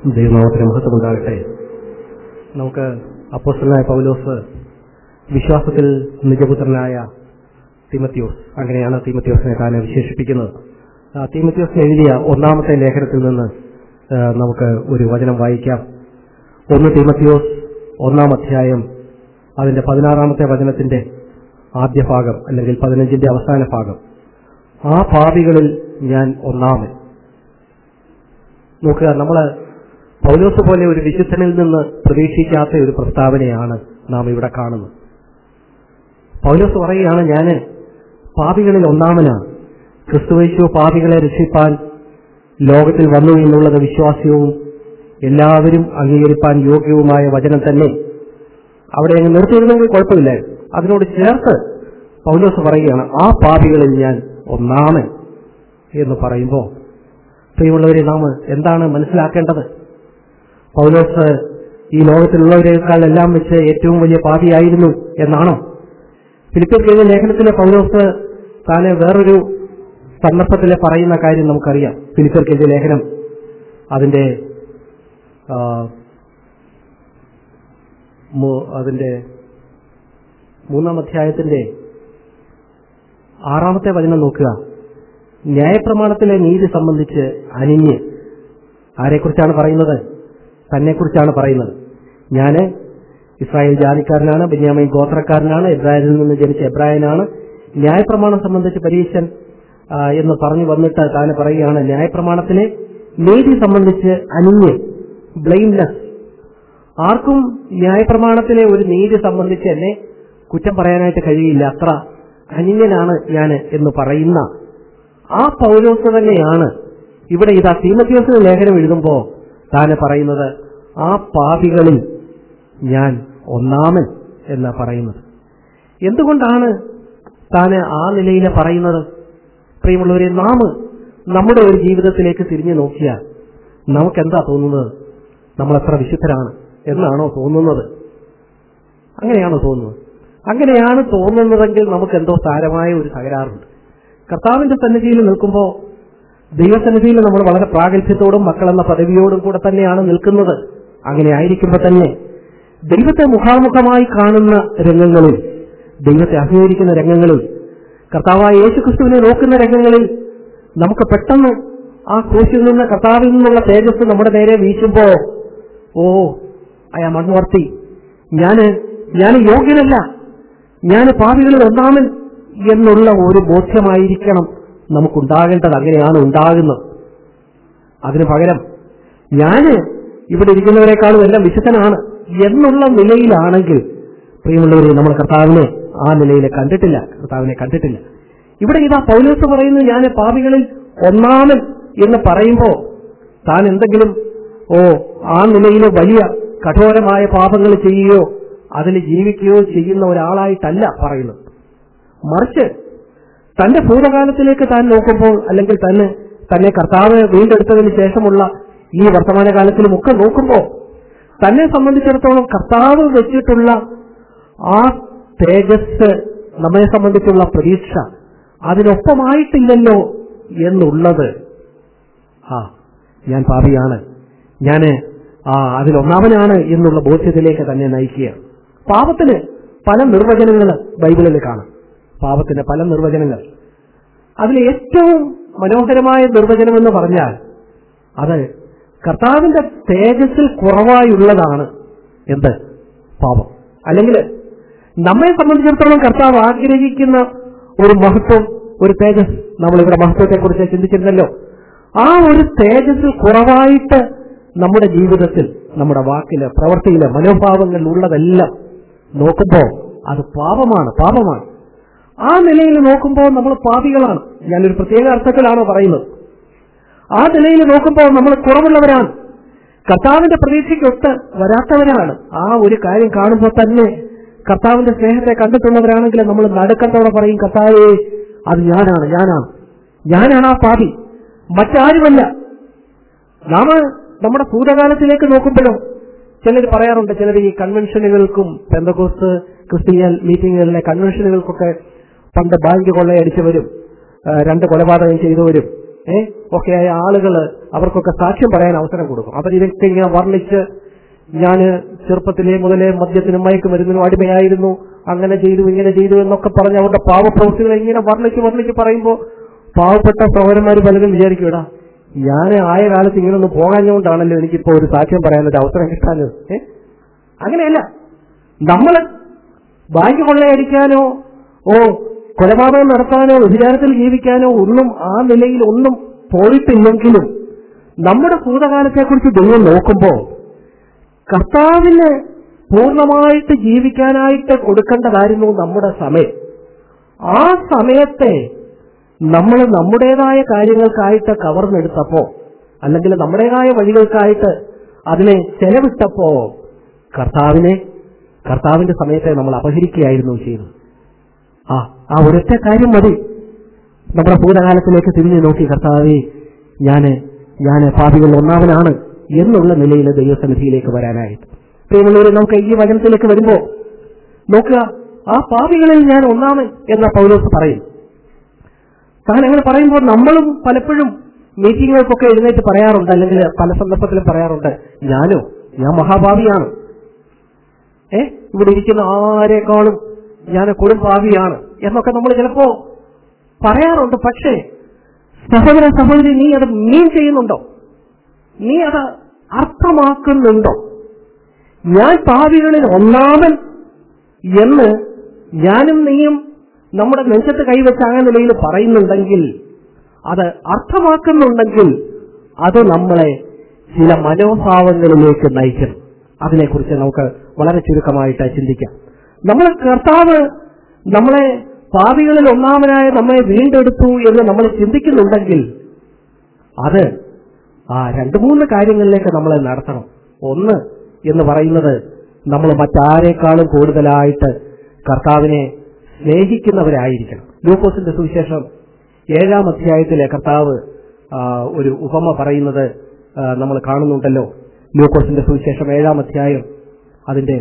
ദൈവനാമത്തിന് മഹത്വമുണ്ടാകട്ടെ നമുക്ക് അപ്പോസ്റ്റലായ പൗലോസ് വിശ്വാസത്തിൽ നിജപുത്രനായ തീമത്യോസ് അങ്ങനെയാണ് തീമത്യോസിനെ താൻ വിശേഷിപ്പിക്കുന്നത് ആ തീമത്യോസിന് എഴുതിയ ഒന്നാമത്തെ ലേഖനത്തിൽ നിന്ന് ആ, നമുക്ക് ഒരു വചനം വായിക്കാം ഒന്ന് തീമത്യോസ് ഒന്നാം അധ്യായം അതിന്റെ പതിനാറാമത്തെ വചനത്തിന്റെ ആദ്യ ഭാഗം അല്ലെങ്കിൽ പതിനഞ്ചിന്റെ അവസാന ഭാഗം ആ പാപികളിൽ ഞാൻ ഒന്നാമൻ നോക്കുക നമ്മള് പൗലോസ് പോലെ ഒരു വിശുദ്ധനിൽ നിന്ന് പ്രതീക്ഷിക്കാത്ത ഒരു പ്രസ്താവനയാണ് നാം ഇവിടെ കാണുന്നത് പൗലോസ് പറയുകയാണ് ഞാന് പാപികളിൽ ഒന്നാമനാണ് ക്രിസ്തുവേശു പാപികളെ രക്ഷിപ്പാൻ ലോകത്തിൽ വന്നു എന്നുള്ളത് വിശ്വാസ്യവും എല്ലാവരും അംഗീകരിപ്പാൻ യോഗ്യവുമായ വചനം തന്നെ അവിടെ അങ്ങ് നിർത്തിയിരുന്നെങ്കിൽ കുഴപ്പമില്ല അതിനോട് ചേർത്ത് പൗലോസ് പറയുകയാണ് ആ പാപികളിൽ ഞാൻ ഒന്നാമൻ എന്ന് പറയുമ്പോൾ പ്രിയമുള്ളവരെ നാം എന്താണ് മനസ്സിലാക്കേണ്ടത് പൗലോസ് ഈ ലോകത്തിലുള്ളവരെക്കാൾ എല്ലാം വെച്ച് ഏറ്റവും വലിയ പാപിയായിരുന്നു എന്നാണോ ഫിലിപ്പിയർക്കെഴുതിയ ലേഖനത്തിലെ പൗലോസ് താനെ വേറൊരു സന്ദർഭത്തിൽ പറയുന്ന കാര്യം നമുക്കറിയാം ഫിലിപ്പിയർക്കെഴുതിയ ലേഖനം അതിന്റെ ആ, മൂ- അതിന്റെ മൂന്നാം അധ്യായത്തിന്റെ ആറാമത്തെ വചനം നോക്കുക ന്യായപ്രമാണത്തിലെ നീതി സംബന്ധിച്ച് അനിഞ്ഞ് ആരെക്കുറിച്ചാണ് പറയുന്നത് തന്നെക്കുറിച്ചാണ് പറയുന്നത് ഞാന് ഇസ്രായേൽ ജാതിക്കാരനാണ് ബെന്യാമൈൻ ഗോത്രക്കാരനാണ് ഇബ്രാഹിമിൽ നിന്ന് ജനിച്ച എബ്രാഹിനാണ് ന്യായപ്രമാണം സംബന്ധിച്ച് പരീക്ഷൻ ആ, എന്ന് പറഞ്ഞു വന്നിട്ട് താന് പറയുകയാണ് ന്യായപ്രമാണത്തിലെ നീതി സംബന്ധിച്ച് അനിഞ്ഞ് ബ്ലെയിംലെസ് ആർക്കും ന്യായപ്രമാണത്തിലെ ഒരു നീതി സംബന്ധിച്ച് എന്നെ കുറ്റം പറയാനായിട്ട് കഴിയില്ല അത്ര അനിഞ്ഞനാണ് ഞാൻ എന്ന് പറയുന്ന ആ പൗലോസ് തന്നെയാണ് ഇവിടെ ഇതാ തീമത്യോസിന് ലേഖനം എഴുതുമ്പോ താന് പറയുന്നത് ആ പാപികളിൽ ഞാൻ ഒന്നാമൻ എന്ന് പറയുന്നത് എന്തുകൊണ്ടാണ് താന് ആ നിലയിൽ പറയുന്നത് പ്രിയമുള്ളവരെ നാം നമ്മുടെ ഒരു ജീവിതത്തിലേക്ക് തിരിഞ്ഞു നോക്കിയാൽ നമുക്കെന്താ തോന്നുന്നത് നമ്മൾ എത്ര വിശുദ്ധരാണ് എന്നാണോ തോന്നുന്നത് അങ്ങനെയാണോ തോന്നുന്നത് അങ്ങനെയാണ് തോന്നുന്നതെങ്കിൽ നമുക്ക് എന്തോ സാരമായ ഒരു തകരാറുണ്ട് കർത്താവിന്റെ സന്നിധിയിൽ നിൽക്കുമ്പോൾ ദൈവസന്നിധിയിൽ നമ്മൾ വളരെ പ്രാഗൽഭ്യത്തോടും മക്കളെന്ന പദവിയോടും കൂടെ തന്നെയാണ് നിൽക്കുന്നത് അങ്ങനെ ആയിരിക്കുമ്പോൾ തന്നെ ദൈവത്തെ മുഖാമുഖമായി കാണുന്ന രംഗങ്ങളിൽ ദൈവത്തെ അഭിമുഖീകരിക്കുന്ന രംഗങ്ങളിൽ കർത്താവായ യേശുക്രിസ്തുവിനെ നോക്കുന്ന രംഗങ്ങളിൽ നമുക്ക് പെട്ടെന്ന് ആ ക്രൂശിൽ നിന്ന് കർത്താവിൽ നിന്നുള്ള തേജസ് നമ്മുടെ നേരെ വീശുമ്പോ ഓ അയാ മൺവർത്തി ഞാന് ഞാൻ യോഗ്യനല്ല ഞാൻ പാപികളിൽ ഒന്നാമൻ എന്നുള്ള ഒരു ബോധ്യമായിരിക്കണം നമുക്കുണ്ടാകേണ്ടത് അങ്ങനെയാണ് ഉണ്ടാകുന്നത് അതിനു പകരം ഞാന് ഇവിടെ ഇരിക്കുന്നവരെക്കാളും എല്ലാം വിശുദ്ധനാണ് എന്നുള്ള നിലയിലാണെങ്കിൽ പ്രിയമുള്ളവരെ നമ്മൾ കർത്താവിനെ ആ നിലയിൽ കണ്ടിട്ടില്ല കർത്താവിനെ കണ്ടിട്ടില്ല ഇവിടെ ഇതാ പൗലോസ് പറയുന്നു ഞാൻ പാപികളിൽ ഒന്നാമൻ എന്ന് പറയുമ്പോ താൻ എന്തെങ്കിലും ഓ ആ നിലയിൽ വലിയ കഠോരമായ പാപങ്ങൾ ചെയ്യുകയോ അതിൽ ജീവിക്കുകയോ ചെയ്യുന്ന ഒരാളായിട്ടല്ല പറയുന്നത് മറിച്ച് തന്റെ ഭൂതകാലത്തിലേക്ക് താൻ നോക്കുമ്പോൾ അല്ലെങ്കിൽ തന്നെ തന്നെ കർത്താവ് വീണ്ടെടുത്തതിന് ശേഷമുള്ള ഈ വർത്തമാനകാലത്തിലും ഒക്കെ നോക്കുമ്പോൾ തന്നെ സംബന്ധിച്ചിടത്തോളം കർത്താവ് വെച്ചിട്ടുള്ള ആ തേജസ് നമ്മെ സംബന്ധിച്ചുള്ള പ്രതീക്ഷ അതിനൊപ്പമായിട്ടില്ലല്ലോ എന്നുള്ളത് ആ ഞാൻ പാപിയാണ് ഞാന് ആ അതിലൊന്നാമനാണ് എന്നുള്ള ബോധ്യത്തിലേക്ക് തന്നെ നയിക്കുക പാപത്തിന് പല നിർവചനങ്ങൾ ബൈബിളിൽ കാണാം പാപത്തിന് പല നിർവചനങ്ങൾ അതിൽ ഏറ്റവും മനോഹരമായ നിർവചനം എന്ന് പറഞ്ഞാൽ അത് കർത്താവിന്റെ തേജസ്സിൽ കുറവായുള്ളതാണ് എന്ത് പാപം അല്ലെങ്കിൽ നമ്മെ സംബന്ധിച്ചിടത്തോളം കർത്താവ് ആഗ്രഹിക്കുന്ന ഒരു മഹത്വം ഒരു തേജസ് നമ്മൾ ഇവിടെ മഹത്വത്തെ കുറിച്ച് ചിന്തിച്ചിരുന്നല്ലോ ആ ഒരു തേജസ്സിൽ കുറവായിട്ട് നമ്മുടെ ജീവിതത്തിൽ നമ്മുടെ വാക്കില് പ്രവൃത്തിയില് മനോഭാവങ്ങളിൽ ഉള്ളതെല്ലാം നോക്കുമ്പോൾ അത് പാപമാണ് പാപമാണ് ആ നിലയിൽ നോക്കുമ്പോൾ നമ്മൾ പാപികളാണ് ഞാനൊരു പ്രത്യേക അർത്ഥത്തിലാണോ പറയുന്നത് ആ നിലയിൽ നോക്കുമ്പോൾ നമ്മൾ കുറവുള്ളവരാണ് കർത്താവിന്റെ പ്രതീക്ഷയ്ക്കൊത്ത് വരാത്തവരാണ് ആ ഒരു കാര്യം കാണുമ്പോൾ തന്നെ കർത്താവിന്റെ സ്നേഹത്തെ കണ്ടിട്ടുള്ളവരാണെങ്കിൽ നമ്മൾ നടുക്കത്തോടെ പറയും കർത്താവേ അത് ഞാനാണ് ഞാനാണ് ഞാനാണ് ആ പാപി മറ്റാരുമല്ല നാം നമ്മുടെ ഭൂതകാലത്തിലേക്ക് നോക്കുമ്പോഴും ചിലർ പറയാറുണ്ട് ചിലർ ഈ കൺവെൻഷനുകൾക്കും പെന്തകോസ് ക്രിസ്ത്യൻ മീറ്റിങ്ങുകളിലെ കൺവെൻഷനുകൾക്കൊക്കെ പണ്ട് ബാങ്ക് കൊള്ളയടിച്ചവരും ആ, രണ്ട് കൊലപാതകം ചെയ്തവരും ഏ ഒക്കെ ആയ ആളുകൾ അവർക്കൊക്കെ സാക്ഷ്യം പറയാൻ അവസരം കൊടുക്കും അവരിതൊക്കെ ഇങ്ങനെ വർണ്ണിച്ച് ഞാൻ ചെറുപ്പത്തിലേ മുതലേ മദ്യത്തിനും മയക്കുമരുന്നിനും അടിമയായിരുന്നു അങ്ങനെ ചെയ്തു ഇങ്ങനെ ചെയ്തു എന്നൊക്കെ പറഞ്ഞ് അവരുടെ പാവപ്രവൃത്തികളെ ഇങ്ങനെ വർണ്ണിച്ച് വർണ്ണിച്ച് പറയുമ്പോൾ പാവപ്പെട്ട സഹോദരന്മാർ പലരും വിചാരിക്കൂടാ ഞാൻ ആയ കാലത്ത് ഇങ്ങനെ ഒന്ന് പോകാഞ്ഞുകൊണ്ടാണല്ലോ എനിക്കിപ്പോ ഒരു സാക്ഷ്യം പറയാനൊരു അവസരം കിട്ടാഞ്ഞത് ഏ അങ്ങനെയല്ല നമ്മൾ ബാങ്ക് കൊള്ളയടിക്കാനോ ഓ കൊലപാതകം നടത്താനോ വ്യഭിചാരത്തിൽ ജീവിക്കാനോ ഒന്നും ആ നിലയിൽ ഒന്നും പോയിട്ടില്ലെങ്കിലും നമ്മുടെ ഭൂതകാലത്തെക്കുറിച്ച് ദൈവം നോക്കുമ്പോൾ കർത്താവിന് പൂർണ്ണമായിട്ട് ജീവിക്കാനായിട്ട് കൊടുക്കേണ്ടതായിരുന്നു നമ്മുടെ സമയം ആ സമയത്തെ നമ്മൾ നമ്മുടേതായ കാര്യങ്ങൾക്കായിട്ട് കവർന്നെടുത്തപ്പോ അല്ലെങ്കിൽ നമ്മുടേതായ വഴികൾക്കായിട്ട് അതിനെ ചെലവിട്ടപ്പോ കർത്താവിനെ കർത്താവിന്റെ സമയത്തെ നമ്മൾ അപഹരിക്കുകയായിരുന്നു ചെയ്തത് ആ ആ ഒരൊറ്റ കാര്യം മതി നമ്മുടെ ഭൂതകാലത്തിലേക്ക് തിരിഞ്ഞു നോക്കി കർത്താവെ ഞാന് ഞാന് പാപികളിൽ ഒന്നാമനാണ് എന്നുള്ള നിലയിൽ ദൈവസന്നിധിയിലേക്ക് വരാനായിട്ട് പ്രിയമുള്ളവരെ നമുക്ക് ഈ വചനത്തിലേക്ക് വരുമ്പോ നോക്കുക ആ പാപികളിൽ ഞാൻ ഒന്നാമൻ എന്ന പൗലോസ് പറയും താൻ അങ്ങനെ പറയുമ്പോൾ നമ്മളും പലപ്പോഴും മീറ്റിങ്ങുകൾക്കൊക്കെ എഴുന്നേറ്റ് പറയാറുണ്ട് അല്ലെങ്കിൽ പല സന്ദർഭത്തിലും പറയാറുണ്ട് ഞാനോ ഞാൻ മഹാഭാവിയാണ് ഏ ഇവിടെ ഇരിക്കുന്ന ആരെക്കാളും ഞാൻ കൊടും ഭാവിയാണ് എന്നൊക്കെ നമ്മൾ ചിലപ്പോ പറയാറുണ്ട് പക്ഷേ സഹോദര സഹോദരി നീ അത് മീൻ ചെയ്യുന്നുണ്ടോ നീ അത് അർത്ഥമാക്കുന്നുണ്ടോ ഞാൻ ഭാവികളിൽ ഒന്നാമൻ എന്ന് ഞാനും നീയും നമ്മുടെ നെഞ്ചത്ത് കൈവച്ച് ആ നിലയിൽ പറയുന്നുണ്ടെങ്കിൽ അത് അർത്ഥമാക്കുന്നുണ്ടെങ്കിൽ അത് നമ്മളെ ചില മനോഭാവങ്ങളിലേക്ക് നയിക്കണം അതിനെക്കുറിച്ച് നമുക്ക് വളരെ ചുരുക്കമായിട്ട് ചിന്തിക്കാം നമ്മളെ കർത്താവ് നമ്മളെ പാപികളിൽ ഒന്നാമനായ നമ്മെ വീണ്ടെടുത്തു എന്ന് നമ്മൾ ചിന്തിക്കുന്നുണ്ടെങ്കിൽ അത് ആ രണ്ടു മൂന്ന് കാര്യങ്ങളിലേക്ക് നമ്മളെ നടത്തണം ഒന്ന് എന്ന് പറയുന്നത് നമ്മൾ മറ്റാരേക്കാളും കൂടുതലായിട്ട് കർത്താവിനെ സ്നേഹിക്കുന്നവരായിരിക്കണം ലൂക്കോസിന്റെ സുവിശേഷം ഏഴാം അധ്യായത്തിലെ കർത്താവ് ആ, ഒരു ഉപമ പറയുന്നത് ആ, നമ്മൾ കാണുന്നുണ്ടല്ലോ ലൂക്കോസിന്റെ സുവിശേഷം ഏഴാം അധ്യായം അതിന്റെ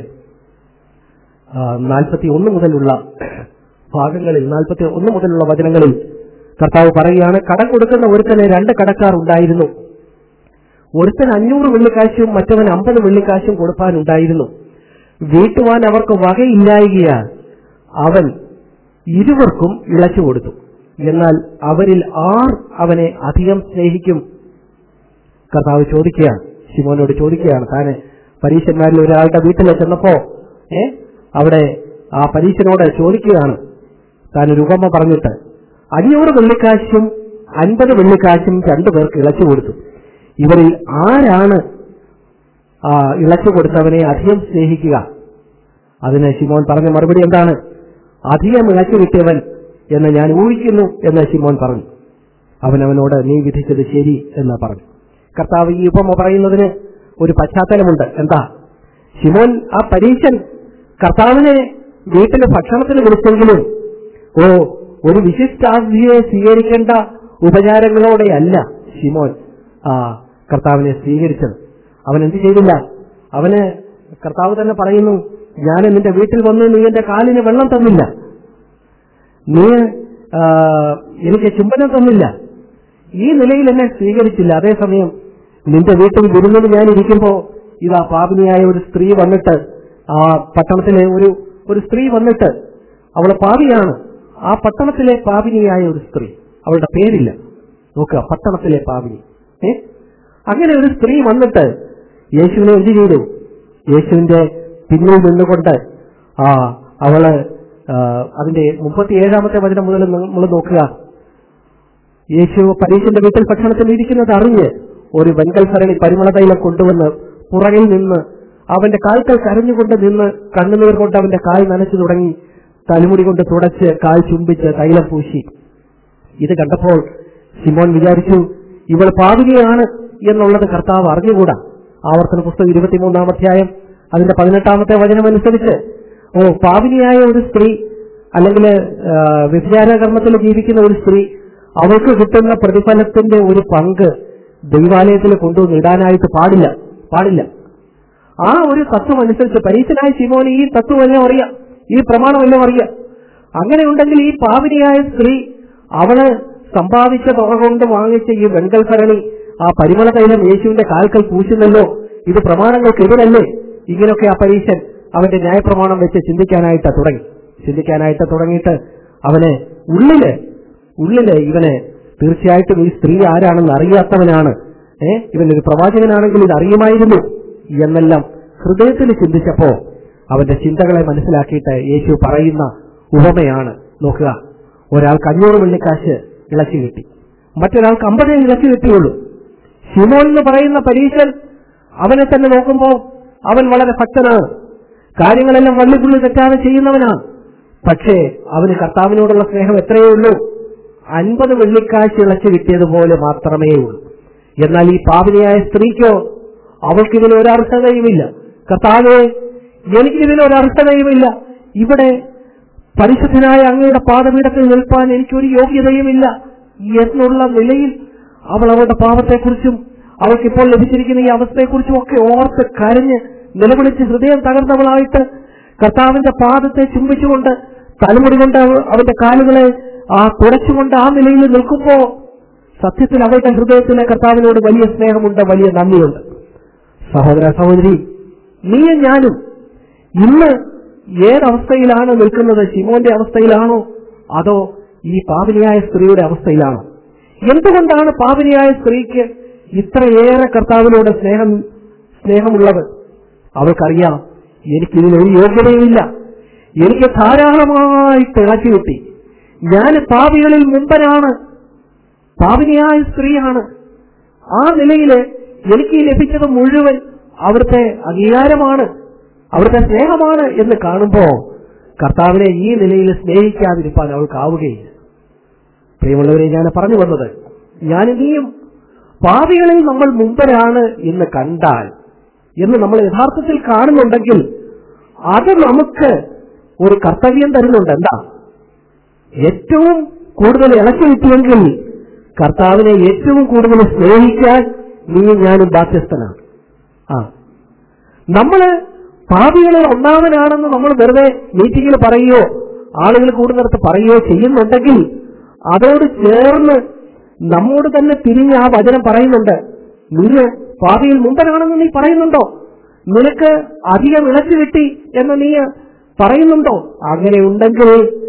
നാൽപ്പത്തി ഒന്ന് മുതലുള്ള ഭാഗങ്ങളിൽ നാൽപ്പത്തി ഒന്ന് മുതലുള്ള വചനങ്ങളിൽ കർത്താവ് പറയുകയാണ് കടം കൊടുക്കുന്ന ഒരുത്തന് രണ്ട് കടക്കാർ ഉണ്ടായിരുന്നു ഒരുത്തൻ അഞ്ഞൂറ് വെള്ളിക്കാശും മറ്റവൻ അമ്പത് വെള്ളിക്കാശും കൊടുപ്പാനുണ്ടായിരുന്നു വീട്ടുവാൻ അവർക്ക് വകയില്ലായികയാൽ അവൻ ഇരുവർക്കും ഇളച്ചു കൊടുത്തു എന്നാൽ അവരിൽ ആർ അവനെ അധികം സ്നേഹിക്കും കർത്താവ് ചോദിക്കുകയാണ് ശിമോനോട് ചോദിക്കുകയാണ് താന് പരീക്ഷന്മാരിൽ ഒരാളുടെ വീട്ടിൽ ചെന്നപ്പോ ഏ അവിടെ ആ പരീക്ഷനോട് ചോദിക്കുകയാണ് താൻ ഒരു ഉപമ പറഞ്ഞിട്ട് അഞ്ഞൂറ് വെള്ളിക്കാശും അൻപത് വെള്ളിക്കാശും രണ്ടു പേർക്ക് ഇളച്ചു കൊടുത്തു ഇവരിൽ ആരാണ് ആ ഇളച്ചു കൊടുത്തവനെ അധികം സ്നേഹിക്കുക അതിന് ശിമോൻ പറഞ്ഞ മറുപടി എന്താണ് അധികം ഇളച്ചു കിട്ടിയവൻ എന്ന് ഞാൻ ഊഹിക്കുന്നു എന്ന് ശിമോൻ പറഞ്ഞു അവൻ അവനോട് നീ വിധിച്ചത് ശരി എന്ന് പറഞ്ഞു കർത്താവ് ഈ ഉപമ പറയുന്നതിന് ഒരു പശ്ചാത്തലമുണ്ട് എന്താ ശിമോൻ ആ പരീക്ഷൻ കർത്താവിനെ വീട്ടിൽ ഭക്ഷണത്തിന് വിളിച്ചെങ്കിലും ഓ ഒരു വിശിഷ്ടാതിഥിയെ സ്വീകരിക്കേണ്ട ഉപചാരങ്ങളോടെയല്ല ശിമോൻ ആ കർത്താവിനെ സ്വീകരിച്ചത് അവൻ എന്ത് ചെയ്തില്ല അവന് കർത്താവ് തന്നെ പറയുന്നു ഞാൻ നിന്റെ വീട്ടിൽ വന്ന് നീ എന്റെ കാലിന് വെള്ളം തന്നില്ല നീ ആ, എനിക്ക് ചുംബനം തന്നില്ല ഈ നിലയിൽ എന്നെ സ്വീകരിച്ചില്ല അതേസമയം നിന്റെ വീട്ടിൽ വിരുന്നിന് ഞാൻ ഇരിക്കുമ്പോ ഇതാ പാപിനിയായ ഒരു സ്ത്രീ വന്നിട്ട് ആ പട്ടണത്തിലെ ഒരു ഒരു സ്ത്രീ വന്നിട്ട് അവൾ പാപിയാണ് ആ പട്ടണത്തിലെ പാപിനിയായ ഒരു സ്ത്രീ അവളുടെ പേരില്ല നോക്കുക പട്ടണത്തിലെ പാപിനി ഏ അങ്ങനെ ഒരു സ്ത്രീ വന്നിട്ട് യേശുവിനെ എന്ത് ചെയ്തു യേശുവിന്റെ പിന്നിൽ നിന്നുകൊണ്ട് ആ അവള് ആ, അതിന്റെ മുപ്പത്തിയേഴാമത്തെ വചനം മുതൽ നമ്മൾ നോക്കുക യേശു പരീക്ഷന്റെ വീട്ടിൽ ഭക്ഷണത്തിന് ഇരിക്കുന്നത് അറിഞ്ഞ് ഒരു വെങ്കൽ ഭരണി പരിമള തൈലം കൊണ്ടുവന്ന് പുറകിൽ നിന്ന് അവന്റെ കാൽക്കൽ കരഞ്ഞുകൊണ്ട് നിന്ന് കണ്ണുനീർ കൊണ്ട് അവന്റെ കാൽ നനച്ചു തുടങ്ങി തലമുടി കൊണ്ട് തുടച്ച് കാൽ ചുംബിച്ച് തൈലം പൂശി ഇത് കണ്ടപ്പോൾ സിമോൻ വിചാരിച്ചു ഇവൾ പാപികയാണ് എന്നുള്ളത് കർത്താവ് അറിഞ്ഞുകൂടാ ആവർത്തന പുസ്തകം ഇരുപത്തിമൂന്നാം അധ്യായം അതിന്റെ പതിനെട്ടാമത്തെ വചനമനുസരിച്ച് ഓ പാപിനിയായ ഒരു സ്ത്രീ അല്ലെങ്കിൽ വ്യഭിചാരകർമ്മത്തിൽ ജീവിക്കുന്ന ഒരു സ്ത്രീ അവൾക്ക് കിട്ടുന്ന പ്രതിഫലത്തിന്റെ ഒരു പങ്ക് ദൈവാലയത്തിൽ കൊണ്ടുവന്ന് ഇടാനായിട്ട് പാടില്ല പാടില്ല ആ ഒരു തത്വം അനുസരിച്ച് പരീക്ഷനായ ശിമോന് ഈ തത്വം എല്ലാം അറിയാം ഈ പ്രമാണം എല്ലാം അറിയാം അങ്ങനെ ഉണ്ടെങ്കിൽ ഈ പാപിനിയായ സ്ത്രീ അവള് സമ്പാദിച്ച തുക കൊണ്ട് വാങ്ങിച്ച ഈ വെങ്കൽ ഭരണി ആ പരിമള തൈലം യേശുവിന്റെ കാൽക്കൽ പൂശുന്നല്ലോ ഇത് പ്രമാണങ്ങൾക്കെതിരല്ലേ ഇങ്ങനെയൊക്കെ ആ പരീശൻ അവന്റെ ന്യായപ്രമാണം വെച്ച് ചിന്തിക്കാനായിട്ട് തുടങ്ങി ചിന്തിക്കാനായിട്ട് തുടങ്ങിയിട്ട് അവന് ഉള്ളില് ഉള്ളില് ഇവന് തീർച്ചയായിട്ടും ഈ സ്ത്രീ ആരാണെന്ന് അറിയാത്തവനാണ് ഏ ഇവനൊരു പ്രവാചകനാണെങ്കിൽ ഇത് അറിയുമായിരുന്നു എന്നെല്ലാം ഹൃദയത്തിൽ ചിന്തിച്ചപ്പോ അവന്റെ ചിന്തകളെ മനസ്സിലാക്കിയിട്ട് യേശു പറയുന്ന ഉപമയാണ് നോക്കുക ഒരാൾക്ക് അഞ്ഞൂറ് വെള്ളിക്കാശ് ഇളക്കി കിട്ടി മറ്റൊരാൾക്ക് അമ്പതേ ഇളക്കി കിട്ടിയുള്ളൂ ഷിമോൻ എന്ന് പറയുന്ന പരീശൻ അവനെ തന്നെ നോക്കുമ്പോ അവൻ വളരെ ഭക്തനാണ് കാര്യങ്ങളെല്ലാം വള്ളിപ്പുള്ളി തെറ്റാതെ ചെയ്യുന്നവനാണ് പക്ഷേ അവന് കർത്താവിനോടുള്ള സ്നേഹം എത്രയേ ഉള്ളൂ അൻപത് വെള്ളിക്കാശ് ഇളച്ചു കിട്ടിയതുപോലെ മാത്രമേ ഉള്ളൂ എന്നാൽ ഈ പാപിനിയായ സ്ത്രീക്കോ അവൾക്കിതിന് ഒരർഹതയുമില്ല കർത്താവെ എനിക്കിതിന് ഒരർഹതയുമില്ല ഇവിടെ പരിശുദ്ധനായ അങ്ങയുടെ പാദപീഠത്തിൽ നിൽപ്പാൻ എനിക്കൊരു യോഗ്യതയുമില്ല എന്നുള്ള നിലയിൽ അവൾ അവളുടെ പാപത്തെക്കുറിച്ചും അവൾക്കിപ്പോൾ ലഭിച്ചിരിക്കുന്ന ഈ അവസ്ഥയെക്കുറിച്ചും ഒക്കെ ഓർത്ത് കരഞ്ഞ് നിലവിളിച്ച് ഹൃദയം തകർന്നവളായിട്ട് കർത്താവിന്റെ പാദത്തെ ചുംബിച്ചുകൊണ്ട് തലമുടി കൊണ്ട് അവ- അവന്റെ കാലുകളെ ആ തുടച്ചുകൊണ്ട് ആ നിലയിൽ നിൽക്കുമ്പോ സത്യത്തിൽ അവരുടെ ഹൃദയത്തിലെ കർത്താവിനോട് വലിയ സ്നേഹമുണ്ട് വലിയ നന്ദിയുണ്ട് സഹോദര സഹോദരി നീയും ഞാനും ഇന്ന് ഏതവസ്ഥയിലാണ് നിൽക്കുന്നത് ശിമോന്റെ അവസ്ഥയിലാണോ അതോ ഈ പാപിനിയായ സ്ത്രീയുടെ അവസ്ഥയിലാണോ എന്തുകൊണ്ടാണ് പാപിനിയായ സ്ത്രീക്ക് ഇത്രയേറെ കർത്താവിനോട് സ്നേഹം സ്നേഹമുള്ളത് അവൾക്കറിയാം എനിക്കിതിനൊരു യോഗ്യതയുമില്ല എനിക്ക് ധാരാളമായിട്ട് ഇളക്കി കിട്ടി ഞാൻ പാപികളിൽ മുമ്പനാണ് പാപിനിയായ സ്ത്രീയാണ് ആ നിലയില് എനിക്ക് ലഭിച്ചത് മുഴുവൻ അവിടുത്തെ അംഗീകാരമാണ് അവിടുത്തെ സ്നേഹമാണ് എന്ന് കാണുമ്പോ കർത്താവിനെ ഈ നിലയിൽ സ്നേഹിക്കാതിരിക്കാൻ അവൾക്കാവുകയില്ല പ്രിയമുള്ളവരെ ഞാൻ പറഞ്ഞു വന്നത് ഞാൻ നീയും പാപികളിൽ നമ്മൾ മുമ്പരാണ് എന്ന് കണ്ടാൽ എന്ന് നമ്മൾ യഥാർത്ഥത്തിൽ കാണുന്നുണ്ടെങ്കിൽ അത് നമുക്ക് ഒരു കർത്തവ്യം തരുന്നുണ്ട് എന്താ ഏറ്റവും കൂടുതൽ ഇളക്കി കിട്ടിയെങ്കിൽ കർത്താവിനെ ഏറ്റവും കൂടുതൽ സ്നേഹിക്കാൻ നീയും ഞാനും ബാധ്യസ്ഥനാണ് ആ നമ്മള് പാപികളിൽ ഒന്നാമനാണെന്ന് നമ്മൾ വെറുതെ മീറ്റിംഗിൽ പറയുകയോ ആളുകൾ കൂടുന്നിടത്ത് പറയുകയോ ചെയ്യുന്നുണ്ടെങ്കിൽ അതോട് ചേർന്ന് നമ്മോട് തന്നെ തിരിഞ്ഞ് ആ വചനം പറയുന്നുണ്ട് നീ പാപിയിൽ മുമ്പനാണെന്ന് നീ പറയുന്നുണ്ടോ നിനക്ക് അധികം ഇളച്ചു കിട്ടി എന്ന് നീ പറയുന്നുണ്ടോ അങ്ങനെ ഉണ്ടെങ്കിൽ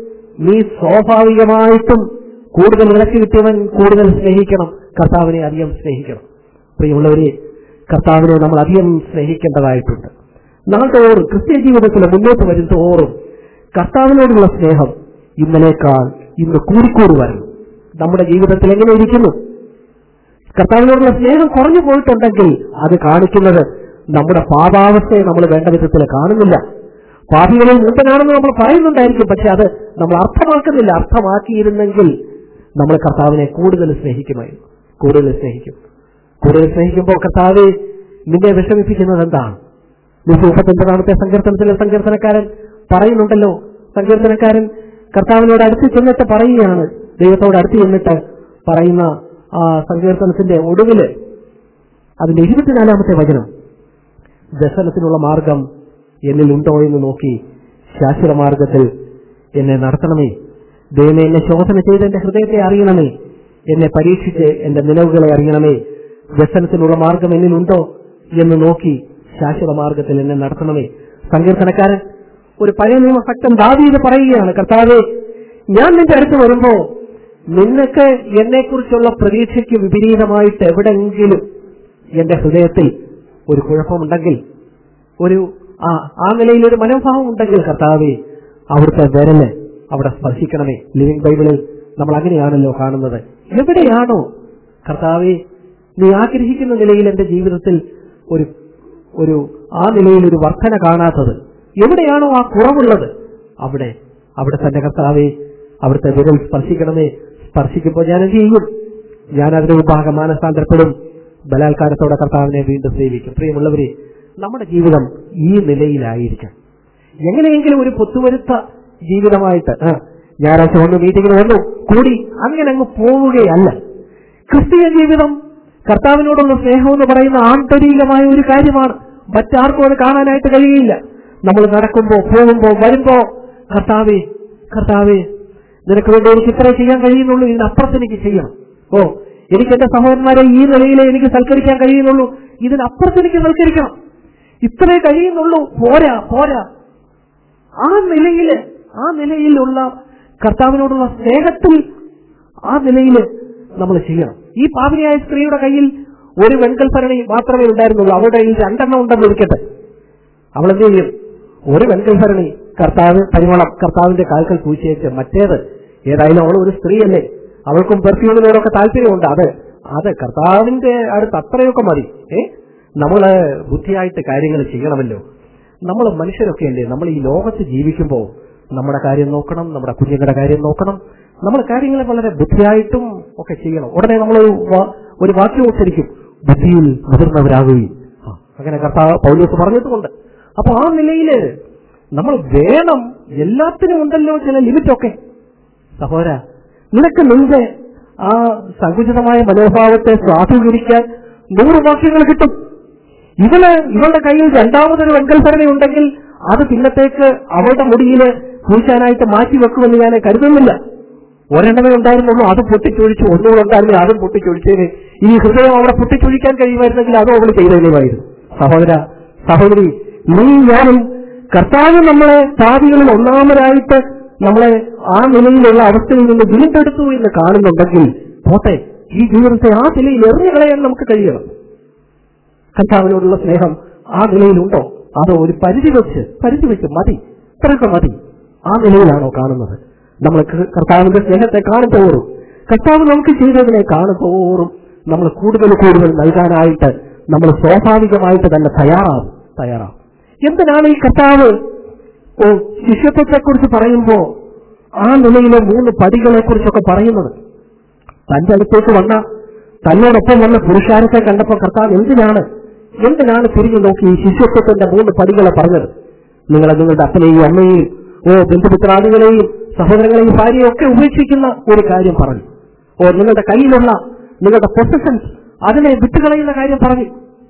നീ സ്വാഭാവികമായിട്ടും കൂടുതൽ ഇളച്ചു കിട്ടിയവൻ കൂടുതൽ സ്നേഹിക്കണം കർത്താവിനെ അധികം സ്നേഹിക്കണം പ്രിയമുള്ളവരെ കർത്താവിനെ നമ്മൾ അധികം സ്നേഹിക്കേണ്ടതായിട്ടുണ്ട് നാൾതോറും ക്രിസ്ത്യ ജീവിതത്തിൽ മുന്നോട്ട് വരും തോറും കർത്താവിനോടുള്ള സ്നേഹം ഇന്നലേക്കാൾ ഇന്ന് കൂടിക്കൂടി വരണം നമ്മുടെ ജീവിതത്തിൽ എങ്ങനെ ഇരിക്കുന്നു കർത്താവിനോടുള്ള സ്നേഹം കുറഞ്ഞു പോയിട്ടുണ്ടെങ്കിൽ അത് കാണിക്കുന്നത് നമ്മുടെ പാപാവസ്ഥയെ നമ്മൾ വേണ്ട വിധത്തിൽ കാണുന്നില്ല പാപികളിൽ മുമ്പനാണെന്ന് നമ്മൾ പറയുന്നുണ്ടായിരിക്കും പക്ഷെ അത് നമ്മൾ അർത്ഥമാക്കുന്നില്ല അർത്ഥമാക്കിയിരുന്നെങ്കിൽ നമ്മൾ കർത്താവിനെ കൂടുതൽ സ്നേഹിക്കുമായിരുന്നു കൂടുതൽ സ്നേഹിക്കും കൂടുതൽ സ്നേഹിക്കുമ്പോൾ കർത്താവ് നിന്നെ വിഷമിപ്പിക്കുന്നത് എന്താണ് നൂറ്റി മുപ്പത്തൊൻപതാമത്തെ സങ്കീർത്തനത്തിലെ സങ്കീർത്തനക്കാരൻ പറയുന്നുണ്ടല്ലോ സങ്കീർത്തനക്കാരൻ കർത്താവിനോട് അടുത്ത് ചെന്നിട്ട് പറയുകയാണ് ദൈവത്തോട് അടുത്ത് ചെന്നിട്ട് പറയുന്ന ആ സങ്കീർത്തനത്തിന്റെ ഒടുവില് അതിന്റെ ഇരുപത്തിനാലാമത്തെ വചനം ദർശനത്തിനുള്ള മാർഗം എന്നിൽ ഉണ്ടോ എന്ന് നോക്കി ശാശ്വത മാർഗത്തിൽ എന്നെ നടത്തണമേ ദൈവമേ എന്നെ ശോധന ചെയ്ത് എന്റെ ഹൃദയത്തെ അറിയണമേ എന്നെ പരീക്ഷിച്ച് എന്റെ നിലവുകളെ അറിയണമേ വ്യസനത്തിനുള്ള മാർഗം എന്നിലുണ്ടോ എന്ന് നോക്കി ശാശ്വത മാർഗത്തിൽ എന്നെ നടത്തണമേ സങ്കീർത്തനക്കാരൻ ഒരു പഴയ നിയമഭക്തൻ ദാവീത് പറയുകയാണ് കർത്താവെ ഞാൻ നിന്റെ അടുത്ത് വരുമ്പോ നിനക്ക് എന്നെക്കുറിച്ചുള്ള പ്രതീക്ഷയ്ക്ക് വിപരീതമായിട്ട് എവിടെങ്കിലും എന്റെ ഹൃദയത്തിൽ ഒരു കുഴപ്പമുണ്ടെങ്കിൽ ഒരു ആ ആ നിലയിൽ ഒരു മനോഭാവം ഉണ്ടെങ്കിൽ കർത്താവെ അവിടുത്തെ വിരല് അവിടെ സ്പർശിക്കണമേ ലിവിംഗ് ബൈബിളിൽ നമ്മൾ അങ്ങനെയാണല്ലോ കാണുന്നത് എവിടെയാണോ കർത്താവെ നീ ആഗ്രഹിക്കുന്ന നിലയിൽ എന്റെ ജീവിതത്തിൽ ഒരു ഒരു ആ നിലയിൽ ഒരു വർധന കാണാത്തത് എവിടെയാണോ ആ കുറവുള്ളത് അവിടെ അവിടെ തന്നെ കർത്താവെ അവിടുത്തെ വിരൽ സ്പർശിക്കണമേ സ്പർശിക്കുമ്പോൾ ഞാൻ എന്ത് ചെയ്യും ഞാൻ അതിന്റെ വിഭാഗം മാനസാന്തരപ്പെടും ബലാത്കാരത്തോടെ കർത്താവിനെ വീണ്ടും സേവിക്കും പ്രിയമുള്ളവരെ നമ്മുടെ ജീവിതം ഈ നിലയിലായിരിക്കാം എങ്ങനെയെങ്കിലും ഒരു പൊത്തുവരുത്ത ജീവിതമായിട്ട് ആ, ഞായറാഴ്ച വന്നു മീറ്റിംഗിന് വന്നു കൂടി അങ്ങനെ അങ്ങ് പോവുകയല്ല ക്രിസ്തീയ ജീവിതം കർത്താവിനോടുള്ള സ്നേഹം എന്ന് പറയുന്ന ആന്തരികമായ ഒരു കാര്യമാണ് മറ്റാർക്കും അത് കാണാനായിട്ട് കഴിയില്ല നമ്മൾ നടക്കുമ്പോ പോകുമ്പോ വരുമ്പോ കർത്താവേ കർത്താവേ നിനക്ക് വേണ്ടി എനിക്ക് ഇത്രേ ചെയ്യാൻ കഴിയുന്നുള്ളൂ ഇതിനപ്പുറത്ത് എനിക്ക് ചെയ്യണം ഓ എനിക്ക് എന്റെ സഹോദരന്മാരെ ഈ നിലയിലെ എനിക്ക് സൽക്കരിക്കാൻ കഴിയുന്നുള്ളൂ ഇതിനപ്പുറത്ത് എനിക്ക് സൽക്കരിക്കണം ഇത്രേ കഴിയുന്നുള്ളൂ പോരാ പോരാ ആ നിലയില് ആ നിലയിലുള്ള കർത്താവിനോടുള്ള സ്നേഹത്തിൽ ആ നിലയിൽ നമ്മൾ ചെയ്യണം ഈ പാപിനിയായ സ്ത്രീയുടെ കയ്യിൽ ഒരു വെൺകൽഭരണി മാത്രമേ ഉണ്ടായിരുന്നുള്ളൂ അവളുടെ കയ്യിൽ രണ്ടെണ്ണം ഉണ്ടെന്ന് ഇരിക്കട്ടെ അവൾ എന്ത് ചെയ്യും ഒരു വെൺകൽഭരണി കർത്താവ് പരിമളം കർത്താവിന്റെ കാൽക്കൽ പൂച്ചേച്ച് മറ്റേത് ഏതായാലും അവൾ ഒരു സ്ത്രീയല്ലേ അവൾക്കും പെർഫ്യൂമിനോടൊക്കെ താല്പര്യമുണ്ട് അത് അത് കർത്താവിന്റെ അടുത്ത് അത്രയൊക്കെ മതി ഏ നമ്മള് ബുദ്ധിയായിട്ട് കാര്യങ്ങൾ ചെയ്യണമല്ലോ നമ്മൾ മനുഷ്യരൊക്കെ അല്ലേ നമ്മൾ ഈ ലോകത്ത് ജീവിക്കുമ്പോൾ നമ്മുടെ കാര്യം നോക്കണം നമ്മുടെ കുഞ്ഞുങ്ങളുടെ കാര്യം നോക്കണം നമ്മൾ കാര്യങ്ങളെ വളരെ ബുദ്ധിയായിട്ടും ഒക്കെ ചെയ്യണം ഉടനെ നമ്മൾ ഒരു വാക്യം ഉച്ചരിക്കും ബുദ്ധിയിൽ മുതിർന്നവരാകുകയും ആ, അങ്ങനെ കർത്താവ് പൗലോസ് പറഞ്ഞിട്ടുമുണ്ട് അപ്പൊ ആ നിലയില് നമ്മൾ വേണം എല്ലാത്തിനും ഉണ്ടല്ലോ ചില ലിമിറ്റൊക്കെ സഹോദര നിനക്ക് നിന്റെ ആ സങ്കുചിതമായ മനോഭാവത്തെ സ്വാധീകരിക്കാൻ നൂറ് വാക്യങ്ങൾ കിട്ടും ഇവള് ഇവളുടെ കയ്യിൽ രണ്ടാമതൊരു വെങ്കൽഭരണി ഉണ്ടെങ്കിൽ അത് പിന്നത്തേക്ക് അവളുടെ മുടിയില് പൂശാനായിട്ട് മാറ്റി വെക്കുമെന്ന് ഞാൻ കരുതുന്നില്ല ഒരെണ്ണമേ ഉണ്ടായിരുന്നുള്ളൂ അത് പൊട്ടിച്ചൊഴിച്ചു ഒന്നുകൂടെ ഉണ്ടായിരുന്നു അതും പൊട്ടിച്ചൊഴിച്ചേനെ ഈ ഹൃദയം അവിടെ പൊട്ടിച്ചൊഴിക്കാൻ കഴിയുമായിരുന്നെങ്കിൽ അതും അവൾ ചെയ്തേനുമായിരുന്നു സഹോദര സഹോദരി നീ ഞാനും കർത്താവ് നമ്മളെ പാപികളിൽ ഒന്നാമരായിട്ട് നമ്മളെ ആ നിലയിലുള്ള അവസ്ഥയിൽ നിന്ന് വീണ്ടെടുത്തു എന്ന് കാണുന്നുണ്ടെങ്കിൽ പോട്ടെ ഈ ജീവിതത്തെ ആ നിലയിൽ എറിഞ്ഞു കളയാൻ നമുക്ക് കഴിയണം കർത്താവിനോടുള്ള സ്നേഹം ആ നിലയിലുണ്ടോ അതോ ഒരു പരിധി വെച്ച് പരിധി വെച്ച് മതി ഇത്രയൊക്കെ മതി ആ നിലയിലാണോ കാണുന്നത് നമ്മൾ ക- കർത്താവിന്റെ സ്നേഹത്തെ കാണുന്തോറും കർത്താവ് നമുക്ക് ചെയ്തതിനെ കാണുന്തോറും നമ്മൾ കൂടുതൽ കൂടുതൽ നൽകാനായിട്ട് നമ്മൾ സ്വാഭാവികമായിട്ട് തന്നെ തയ്യാറാവും തയ്യാറാവും എന്തിനാണ് ഈ കർത്താവ് ഓ ശിഷ്യത്വത്തെ കുറിച്ച് പറയുമ്പോ ആ നിലയിലെ മൂന്ന് പടികളെ കുറിച്ചൊക്കെ പറയുന്നത് തന്റെ അടുത്തേക്ക് വന്ന തന്നോടൊപ്പം വന്ന പുരുഷാരത്തെ കണ്ടപ്പോൾ കർത്താവ് എന്തിനാണ് എന്തിനാണ് തിരിഞ്ഞു നോക്കി ഈ ശിഷ്യത്വത്തിന്റെ മൂന്ന് പടികളെ പറഞ്ഞത് നിങ്ങളെ നിങ്ങളുടെ അപ്പനെയും അമ്മയെയും ഓ ബന്ധുമിത്രാദികളെയും സഹോദരങ്ങളെയും ഭാര്യയും ഒക്കെ ഉപേക്ഷിക്കുന്ന ഒരു കാര്യം പറഞ്ഞു ഓ നിങ്ങളുടെ കയ്യിലുള്ള നിങ്ങളുടെ പൊസിഷൻസ് അതിനെ വിട്ടുകളയുന്ന കാര്യം പറഞ്ഞു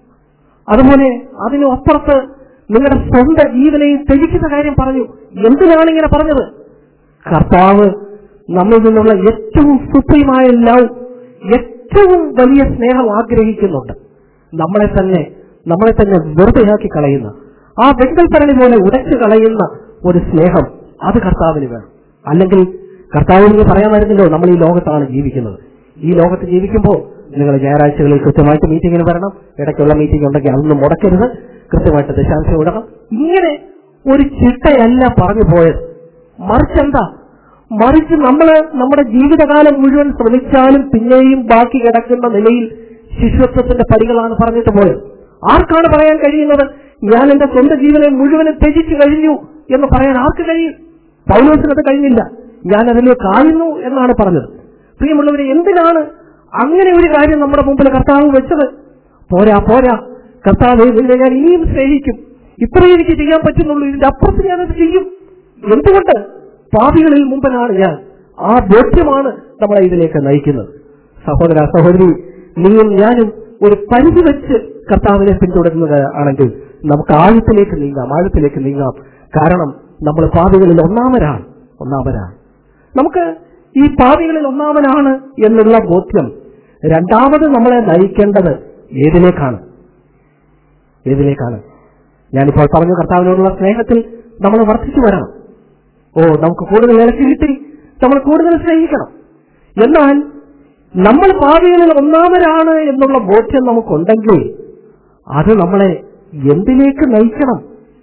അതുപോലെ അതിന് അപ്പുറത്ത് നിങ്ങളുടെ സ്വന്തം ജീവനെയും ത്യജിക്കുന്ന കാര്യം പറഞ്ഞു എന്തിനാണ് ഇങ്ങനെ പറഞ്ഞത് കർത്താവ് നമ്മിൽ നിന്നുള്ള ഏറ്റവും സുപ്രീമായ ലവ് ഏറ്റവും വലിയ സ്നേഹം ആഗ്രഹിക്കുന്നുണ്ട് നമ്മളെ തന്നെ നമ്മളെ തന്നെ വെറുതെയാക്കി കളയുന്ന ആ വെങ്കൽപ്പരണി പോലെ ഉടച്ചു കളയുന്ന ഒരു സ്നേഹം അത് കർത്താവിന് വേണം അല്ലെങ്കിൽ കർത്താവിന് പറയാമായിരുന്നല്ലോ നമ്മൾ ഈ ലോകത്താണ് ജീവിക്കുന്നത് ഈ ലോകത്ത് ജീവിക്കുമ്പോൾ നിങ്ങൾ ഞായറാഴ്ചകളിൽ കൃത്യമായിട്ട് മീറ്റിങ്ങിന് വരണം ഇടയ്ക്കുള്ള മീറ്റിംഗ് ഉണ്ടെങ്കിൽ അതൊന്നും മുടക്കരുത് കൃത്യമായിട്ട് ദശാംശം ഇടണം ഇങ്ങനെ ഒരു ചിട്ടയല്ല പറഞ്ഞു പോയത് മറിച്ചെന്താ മറിച്ച് നമ്മൾ നമ്മുടെ ജീവിതകാലം മുഴുവൻ ശ്രമിച്ചാലും പിന്നെയും ബാക്കി കിടക്കുന്ന നിലയിൽ ശിശുത്വത്തിന്റെ പടികളാണ് പറഞ്ഞിട്ട് പോയത് ആർക്കാണ് പറയാൻ കഴിയുന്നത് ഞാൻ എന്റെ സ്വന്തം ജീവനെ മുഴുവനും ത്യജിച്ചു കഴിഞ്ഞു എന്ന് പറയാൻ ആർക്ക് കഴിയും പൗലോസിനത് കഴിഞ്ഞില്ല ഞാൻ അതിലേക്ക് ആയിരുന്നു എന്നാണ് പറഞ്ഞത് പ്രിയമുള്ളവരെ എന്തിനാണ് അങ്ങനെ ഒരു കാര്യം നമ്മുടെ മുമ്പിൽ കർത്താവ് വെച്ചത് പോരാ പോരാ കർത്താവ് നിന്നെ ഞാൻ ഇനിയും സ്നേഹിക്കും ഇത്രയും എനിക്ക് ചെയ്യാൻ പറ്റുന്നുള്ളൂ ഇതിന്റെ അപ്പുറത്ത് ഞാനത് ചെയ്യും എന്തുകൊണ്ട് പാപികളിൽ മുമ്പനാണ് ഞാൻ ആ ബോധ്യമാണ് നമ്മളെ ഇതിലേക്ക് നയിക്കുന്നത് സഹോദര സഹോദരി നീയും ഞാനും ഒരു പരിധി വെച്ച് കർത്താവിനെ പിന്തുടരുന്നത് ആണെങ്കിൽ നമുക്ക് ആഴത്തിലേക്ക് നീങ്ങാം ആഴത്തിലേക്ക് നീങ്ങാം കാരണം നമ്മൾ പാപികളിൽ ഒന്നാമരാണ് ഒന്നാമരാണ് നമുക്ക് ഈ പാപികളിൽ ഒന്നാമനാണ് എന്നുള്ള ബോധ്യം രണ്ടാമത് നമ്മളെ നയിക്കേണ്ടത് ഏതിലേക്കാണ് ഏതിലേക്കാണ് ഞാനിപ്പോൾ പറഞ്ഞു കർത്താവിനോടുള്ള സ്നേഹത്തിൽ നമ്മൾ വർദ്ധിച്ചു വരണം ഓ നമുക്ക് കൂടുതൽ ഇലക്കി കിട്ടി നമ്മൾ കൂടുതൽ സ്നേഹിക്കണം എന്നാൽ നമ്മൾ പാപികളിൽ ഒന്നാമരാണ് എന്നുള്ള ബോധ്യം നമുക്കുണ്ടെങ്കിൽ അത് നമ്മളെ എന്തിലേക്ക് നയിക്കണം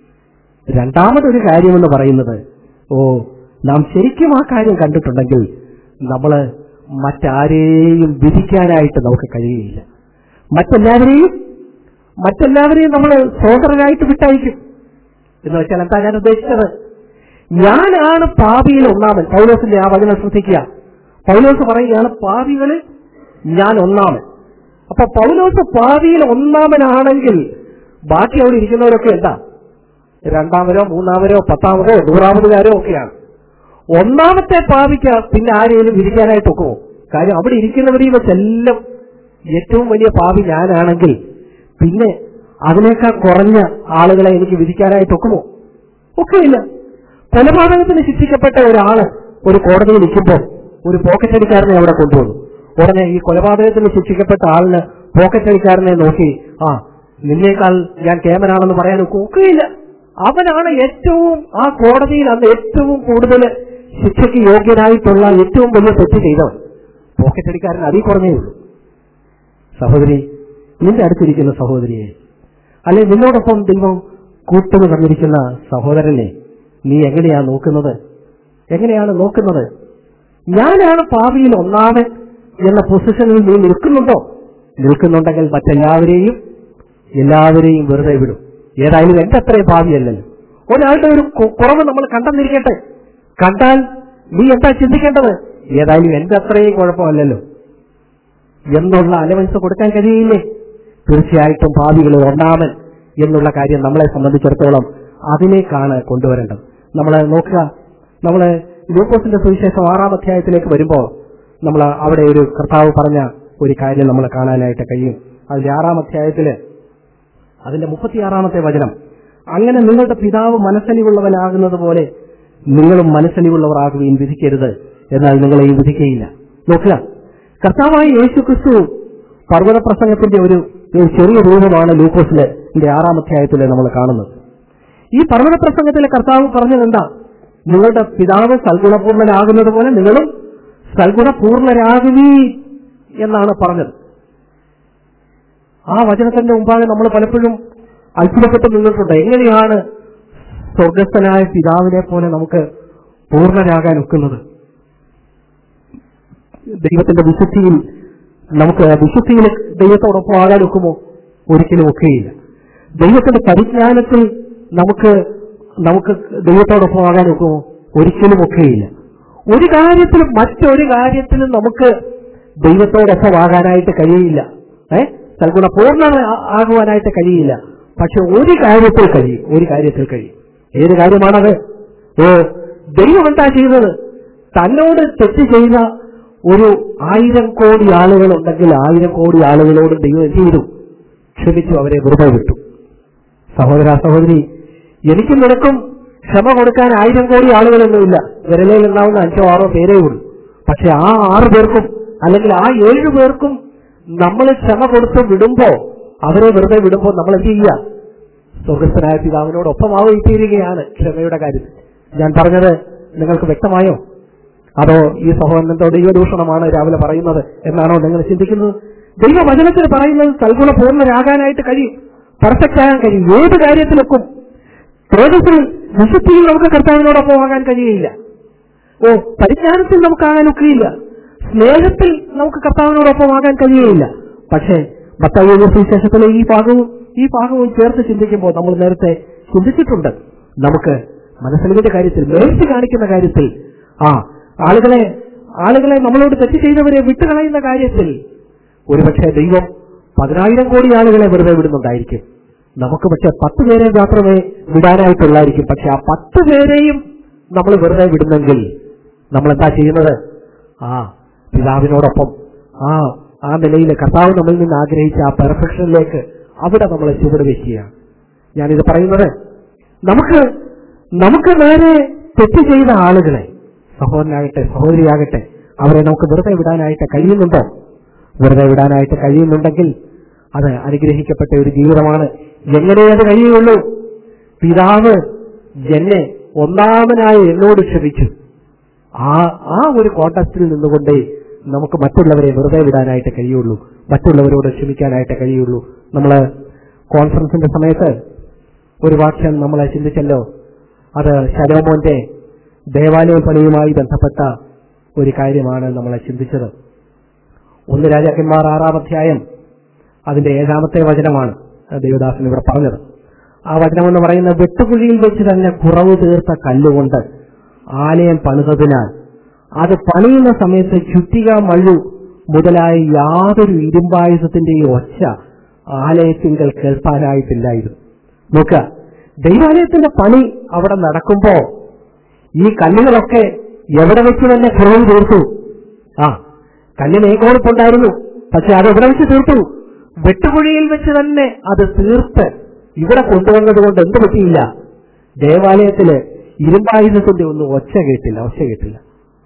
രണ്ടാമതൊരു കാര്യമെന്ന് പറയുന്നത് ഓ നാം ശരിക്കും ആ കാര്യം കണ്ടിട്ടുണ്ടെങ്കിൽ നമ്മൾ മറ്റാരെയും വിധിക്കാനായിട്ട് നമുക്ക് കഴിയുകയില്ല മറ്റെല്ലാവരെയും മറ്റെല്ലാവരെയും നമ്മൾ സ്വതന്ത്രരായിട്ട് വിട്ടയക്കും എന്ന് വെച്ചാൽ എന്താ ഞാൻ ഉദ്ദേശിച്ചത് ഞാനാണ് പാപിയിൽ ഒന്നാമൻ പൗലോസിന്റെ ആ വചനം ശ്രദ്ധിക്കുക പൗലോസ് പറയുകയാണ് പാപികളിൽ ഞാൻ ഒന്നാമൻ അപ്പൊ പൗലോസ് പാപിയിൽ ഒന്നാമനാണെങ്കിൽ ബാക്കി അവിടെ ഇരിക്കുന്നവരൊക്കെ എന്താ രണ്ടാമരോ മൂന്നാമരോ പത്താമതോ നൂറാമതുകാരോ ഒക്കെയാണ് ഒന്നാമത്തെ പാപിക്ക് പിന്നെ ആരെയും വിധിക്കാനായിട്ട് ഒക്കുമോ കാര്യം അവിടെ ഇരിക്കുന്നവരെയും വെച്ചെല്ലാം ഏറ്റവും വലിയ പാപി ഞാനാണെങ്കിൽ പിന്നെ അതിനേക്കാൾ കുറഞ്ഞ ആളുകളെ എനിക്ക് വിധിക്കാനായിട്ട് ഒക്കുമോ ഒക്കെയില്ല കൊലപാതകത്തിന് ശിക്ഷിക്കപ്പെട്ട ഒരാള് ഒരു കോടതിയിൽ നിൽക്കുമ്പോൾ ഒരു പോക്കറ്റ് അടിക്കാരനെ അവിടെ കൊണ്ടുവന്നു ഉടനെ ഈ കൊലപാതകത്തിന് ശിക്ഷിക്കപ്പെട്ട ആളിന് പോക്കറ്റ് അടിക്കാരനെ നോക്കി ആ നിന്നേക്കാൾ ഞാൻ കേമനാണെന്ന് പറയാൻ ഒക്കുകയില്ല അവനാണ് ഏറ്റവും ആ കോടതിയിൽ അന്ന് ഏറ്റവും കൂടുതൽ ശിക്ഷയ്ക്ക് യോഗ്യനായിട്ടുള്ള ഏറ്റവും വലിയ തെറ്റ് ചെയ്തവൻ പോക്കറ്റ് അടിക്കാരൻ അതിൽ കുറഞ്ഞേ ഉള്ളൂ സഹോദരി നിന്റെ അടുത്തിരിക്കുന്ന സഹോദരിയെ അല്ലെ നിന്നോടൊപ്പം ദൈവം കൂട്ടുന്നു തന്നിരിക്കുന്ന സഹോദരനെ നീ എങ്ങനെയാ നോക്കുന്നത് എങ്ങനെയാണ് നോക്കുന്നത് ഞാനാണ് ഭാവിയിൽ ഒന്നാമൻ എന്ന പൊസിഷനിൽ നീ നിൽക്കുന്നുണ്ടോ നിൽക്കുന്നുണ്ടെങ്കിൽ മറ്റെല്ലാവരെയും എല്ലാവരെയും വെറുതെ വിടും ഏതായാലും എന്റെ അത്രയും ഭാവിയല്ലല്ലോ ഒരാളുടെ ഒരു കു- കുറവ് നമ്മൾ കണ്ടെന്നിരിക്കട്ടെ കണ്ടാൽ നീ എന്താ ചിന്തിക്കേണ്ടത് ഏതായാലും എന്റെ അത്രയും കുഴപ്പമല്ലല്ലോ എന്നുള്ള അലവൻസ് കൊടുക്കാൻ കഴിയില്ലേ തീർച്ചയായിട്ടും ഭാവികൾ ഒന്നാമൻ എന്നുള്ള കാര്യം നമ്മളെ സംബന്ധിച്ചിടത്തോളം അതിലേക്കാണ് കൊണ്ടുവരേണ്ടത് നമ്മൾ നോക്കുക നമ്മൾ ലൂക്കോസിന്റെ സുവിശേഷം ആറാം അധ്യായത്തിലേക്ക് വരുമ്പോൾ നമ്മൾ അവിടെ ഒരു കർത്താവ് പറഞ്ഞ ഒരു കാര്യം നമ്മൾ കാണാനായിട്ട് കഴിയും അതിന്റെ ആറാം അധ്യായത്തില് അതിന്റെ മുപ്പത്തിയാറാമത്തെ വചനം അങ്ങനെ നിങ്ങളുടെ പിതാവ് മനസ്സലിവുള്ളവനാകുന്നത് പോലെ നിങ്ങളും മനസ്സലിവുള്ളവരാകുകയും വിധിക്കരുത് എന്നാൽ നിങ്ങളെയും വിധിക്കയില്ല നോക്കുക കർത്താവായ യേശു ക്രിസ്തു പർവ്വത പ്രസംഗത്തിന്റെ ഒരു ഒരു ചെറിയ രൂപമാണ് ലൂക്കോസിലെ ഇതിന്റെ ആറാം അധ്യായത്തിൽ നമ്മൾ കാണുന്നത് ഈ പർവ്വത പ്രസംഗത്തിലെ കർത്താവ് പറഞ്ഞത് എന്താ നിങ്ങളുടെ പിതാവ് സൽഗുണപൂർണനാകുന്നത് പോലെ നിങ്ങളും സൽഗുണപൂർണരാകുവീ എന്നാണ് പറഞ്ഞത് ആ വചനത്തിന്റെ മുമ്പാകെ നമ്മൾ പലപ്പോഴും അത്ഭുതപ്പെട്ട് നിന്നിട്ടുണ്ട് എങ്ങനെയാണ് സ്വർഗസ്ഥനായ പിതാവിനെ പോലെ നമുക്ക് പൂർണ്ണരാകാൻ ഒക്കുന്നത് ദൈവത്തിന്റെ വിശുദ്ധിയിൽ നമുക്ക് വിശുദ്ധിയിൽ ദൈവത്തോടൊപ്പം ആകാൻ ഒക്കുമോ ഒരിക്കലും ഒക്കെയില്ല ദൈവത്തിന്റെ പരിജ്ഞാനത്തിൽ നമുക്ക് നമുക്ക് ദൈവത്തോടൊപ്പം ആകാൻ ഒക്കുമോ ഒരിക്കലും ഒക്കെയില്ല ഒരു കാര്യത്തിലും മറ്റൊരു കാര്യത്തിലും നമുക്ക് ദൈവത്തോടൊപ്പം ആകാനായിട്ട് കഴിയില്ല ഏ സൽഗുണ പൂർണ്ണ ആകുവാനായിട്ട് കഴിയില്ല പക്ഷെ ഒരു കാര്യത്തിൽ കഴിയും ഒരു കാര്യത്തിൽ കഴിയും ഏത് കാര്യമാണത് ഓ ദൈവം എന്താ ചെയ്തത് തന്നോട് തെറ്റ് ചെയ്ത ഒരു ആയിരം കോടി ആളുകൾ ഉണ്ടെങ്കിൽ ആയിരം കോടി ആളുകളോട് ദൈവം എന്ത് ചെയ്തു ക്ഷമിച്ചു അവരെ വെറുതെ വിട്ടു സഹോദര സഹോദരി എനിക്കും നിനക്കും ക്ഷമ കൊടുക്കാൻ ആയിരം കോടി ആളുകളൊന്നുമില്ല വിരലയിൽ ഉണ്ടാവുന്ന അഞ്ചോ ആറോ പേരേ ഉള്ളൂ പക്ഷെ ആ ആറ് പേർക്കും അല്ലെങ്കിൽ ആ ഏഴു പേർക്കും നമ്മൾ ക്ഷമ കൊടുത്ത് വിടുമ്പോ അവരെ വെറുതെ വിടുമ്പോൾ നമ്മൾ എന്ത് ചെയ്യുക സ്വർഗസ്ഥനായ പിതാവിനോടൊപ്പം ആവുകയാണ് ക്ഷമയുടെ കാര്യത്തിൽ ഞാൻ പറഞ്ഞത് നിങ്ങൾക്ക് വ്യക്തമായോ അതോ ഈ സഹോദരനോ ദൈവദൂഷണമാണ് രാവിലെ പറയുന്നത് എന്നാണോ നിങ്ങൾ ചിന്തിക്കുന്നത് ദൈവവചനത്തിൽ പറയുന്നത് സൽഗുണ പൂർണ്ണരാകാനായിട്ട് കഴിയും പെർഫെക്റ്റ് ആകാൻ കഴിയും ഏത് കാര്യത്തിലൊക്കും തേജസ്സിൽ വിശുദ്ധിയിൽ നമുക്ക് കർത്താവിനോടൊപ്പം ആകാൻ കഴിയില്ല ഓ പരിജ്ഞാനത്തിൽ നമുക്കാകാൻ ഒക്കെയില്ല സ്നേഹത്തിൽ നമുക്ക് കർത്താവിനോടൊപ്പം ആകാൻ കഴിയുകയില്ല പക്ഷേ മത്തായി സുവിശേഷത്തിലെ ഈ ഭാഗവും ഈ ഭാഗവും ചേർത്ത് ചിന്തിക്കുമ്പോൾ നമ്മൾ നേരത്തെ ചിന്തിച്ചിട്ടുണ്ട് നമുക്ക് മനസ്സിലിന്റെ കാര്യത്തിൽ മേഴ്ച കാണിക്കുന്ന കാര്യത്തിൽ ആ ആളുകളെ ആളുകളെ നമ്മളോട് തെറ്റ് ചെയ്തവരെ വിട്ടുകളയുന്ന കാര്യത്തിൽ ഒരുപക്ഷെ ദൈവം പതിനായിരം കോടി ആളുകളെ വെറുതെ വിടുന്നുണ്ടായിരിക്കും നമുക്ക് പക്ഷെ പത്ത് പേരെ മാത്രമേ വിടാനായിട്ടുള്ളായിരിക്കും പക്ഷെ ആ പത്ത് പേരെയും നമ്മൾ വെറുതെ വിടുന്നെങ്കിൽ നമ്മൾ എന്താ ചെയ്യുന്നത് ആ പിതാവിനോടൊപ്പം ആ ആ നിലയിൽ കർത്താവ് നമ്മളിൽ നിന്ന് ആഗ്രഹിച്ച ആ പെർഫെക്ഷനിലേക്ക് അവിടെ നമ്മളെ ചുവട് വെക്കുകയാണ് ഞാനിത് പറയുന്നത് നമുക്ക് നമുക്ക് നേരെ തെറ്റ് ചെയ്ത ആളുകളെ സഹോദരനാകട്ടെ സഹോദരിയാകട്ടെ അവരെ നമുക്ക് വെറുതെ വിടാനായിട്ട് കഴിയുന്നുണ്ടോ വെറുതെ വിടാനായിട്ട് കഴിയുന്നുണ്ടെങ്കിൽ അത് അനുഗ്രഹിക്കപ്പെട്ട ഒരു ജീവിതമാണ് എങ്ങനെ അത് കഴിയുള്ളൂ പിതാവ് എന്നെ ഒന്നാമനായി എന്നോട് ക്ഷമിച്ചു ആ ആ ഒരു കോണ്ടസ്റ്റിൽ നിന്നുകൊണ്ടേ നമുക്ക് മറ്റുള്ളവരെ വെറുതെ വിടാനായിട്ട് കഴിയുള്ളൂ മറ്റുള്ളവരോട് ക്ഷമിക്കാനായിട്ട് കഴിയുള്ളൂ നമ്മൾ കോൺഫറൻസിന്റെ സമയത്ത് ഒരു വാക്യം നമ്മളെ ചിന്തിച്ചല്ലോ അത് ശലോമോന്റെ ദേവാലയ പണിയുമായി ബന്ധപ്പെട്ട ഒരു കാര്യമാണ് നമ്മളെ ചിന്തിച്ചത് ഒന്ന് രാജാക്കന്മാർ ആറാം അധ്യായം അതിന്റെ ഏഴാമത്തെ വചനമാണ് ദേവദാസൻ ഇവിടെ പറഞ്ഞത് ആ വചനം എന്ന് പറയുന്ന വെട്ടുകുഴിയിൽ വെച്ച് തന്നെ കുറവ് തീർത്ത കല്ലുകൊണ്ട് ആലയം പണിതതിനാൽ അത് പണിയുന്ന സമയത്ത് ചുറ്റിക മഴു മുതലായ യാതൊരു ഇരുമ്പായുധത്തിന്റെയും ഒച്ച ആലയത്തിങ്കൽ കേൾപ്പാനായിട്ടില്ലായിരുന്നു നോക്ക ദൈവാലയത്തിന്റെ പണി അവിടെ നടക്കുമ്പോ ഈ കല്ലുകളൊക്കെ എവിടെ വെച്ച് തന്നെ കുറവ് തീർത്തു ആ കല്ലിന് ഏകോണിപ്പുണ്ടായിരുന്നു പക്ഷെ അത് എവിടെ വെച്ച് തീർത്തു വെട്ടുകുഴിയിൽ വെച്ച് തന്നെ അത് തീർത്ത് ഇവിടെ കൊണ്ടുവന്നത് കൊണ്ട് എന്ത് പറ്റിയില്ല ദേവാലയത്തില് ഇരുമ്പായുധത്തിന്റെ ഒന്നും ഒച്ച കേട്ടില്ല ഒച്ച കേട്ടില്ല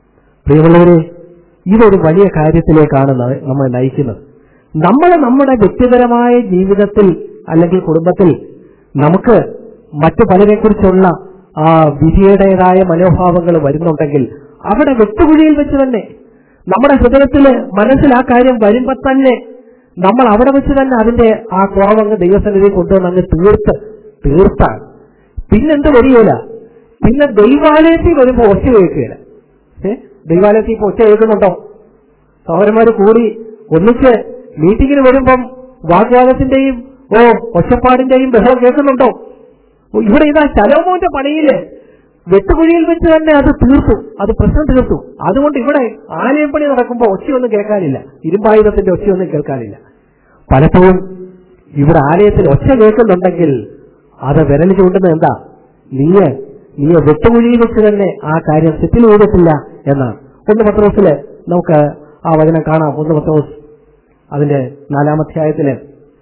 പ്രിയമുള്ളവരെ ഇതൊരു വലിയ കാര്യത്തിലേക്കാണ് ന- നമ്മെ നയിക്കുന്നത് നമ്മൾ നമ്മുടെ വ്യക്തിപരമായ ജീവിതത്തിൽ അല്ലെങ്കിൽ കുടുംബത്തിൽ നമുക്ക് മറ്റു പലരെക്കുറിച്ചുള്ള ആ വിധിയുടേതായ മനോഭാവങ്ങൾ വരുന്നുണ്ടെങ്കിൽ അവിടെ വെട്ടുകുഴിയിൽ വെച്ച് തന്നെ നമ്മുടെ ഹൃദയത്തിൽ മനസ്സിൽ ആ കാര്യം വരുമ്പോൾ തന്നെ നമ്മൾ അവിടെ വെച്ച് തന്നെ അതിന്റെ ആ കുറവങ്ങ് ദൈവസന്നിധി കൊണ്ടുവന്ന് അങ്ങ് തീർത്ത് തീർത്താണ് പിന്നെന്ത് വരികയില്ല പിന്നെ ദൈവാലയത്തിൽ വരുമ്പോൾ ഒച്ച കേൾക്കുകയില്ല ഏ ദൈവാലയത്തിൽ ഇപ്പൊ ഒച്ച കേൾക്കുന്നുണ്ടോ സഹോദരന്മാര് കൂടി ഒന്നിച്ച് മീറ്റിങ്ങിന് വരുമ്പം വാഗ്വാദത്തിന്റെയും ഓ ഒച്ചപ്പാടിന്റെയും ബഹളം കേൾക്കുന്നുണ്ടോ ഓ, ഇവിടെ ഇതാ ശലോമോന്റെ പണിയില് വെട്ടുകുഴിയിൽ വെച്ച് തന്നെ അത് തീർത്തു അത് പ്രശ്നം തീർത്തു അതുകൊണ്ട് ഇവിടെ ആലയം പണി നടക്കുമ്പോൾ ഒച്ചയൊന്നും കേൾക്കാനില്ല ഇരുമ്പായുധത്തിന്റെ ഒച്ചയൊന്നും കേൾക്കാനില്ല പലപ്പോഴും ഇവിടെ ആലയത്തിൽ ഒച്ച കേൾക്കുന്നുണ്ടെങ്കിൽ അത് വിരൽ ചൂണ്ടുന്നത് എന്താ നീയ് നീ വെട്ടുകുഴിയിൽ വെച്ച് തന്നെ ആ കാര്യം സെറ്റിൽ ചെയ്തിട്ടില്ല എന്നാണ് ഒന്ന് പത്രോസില് നമുക്ക് ആ വചനം കാണാം ഒന്ന് പത്രോസ് അതിന്റെ നാലാമധ്യായത്തില്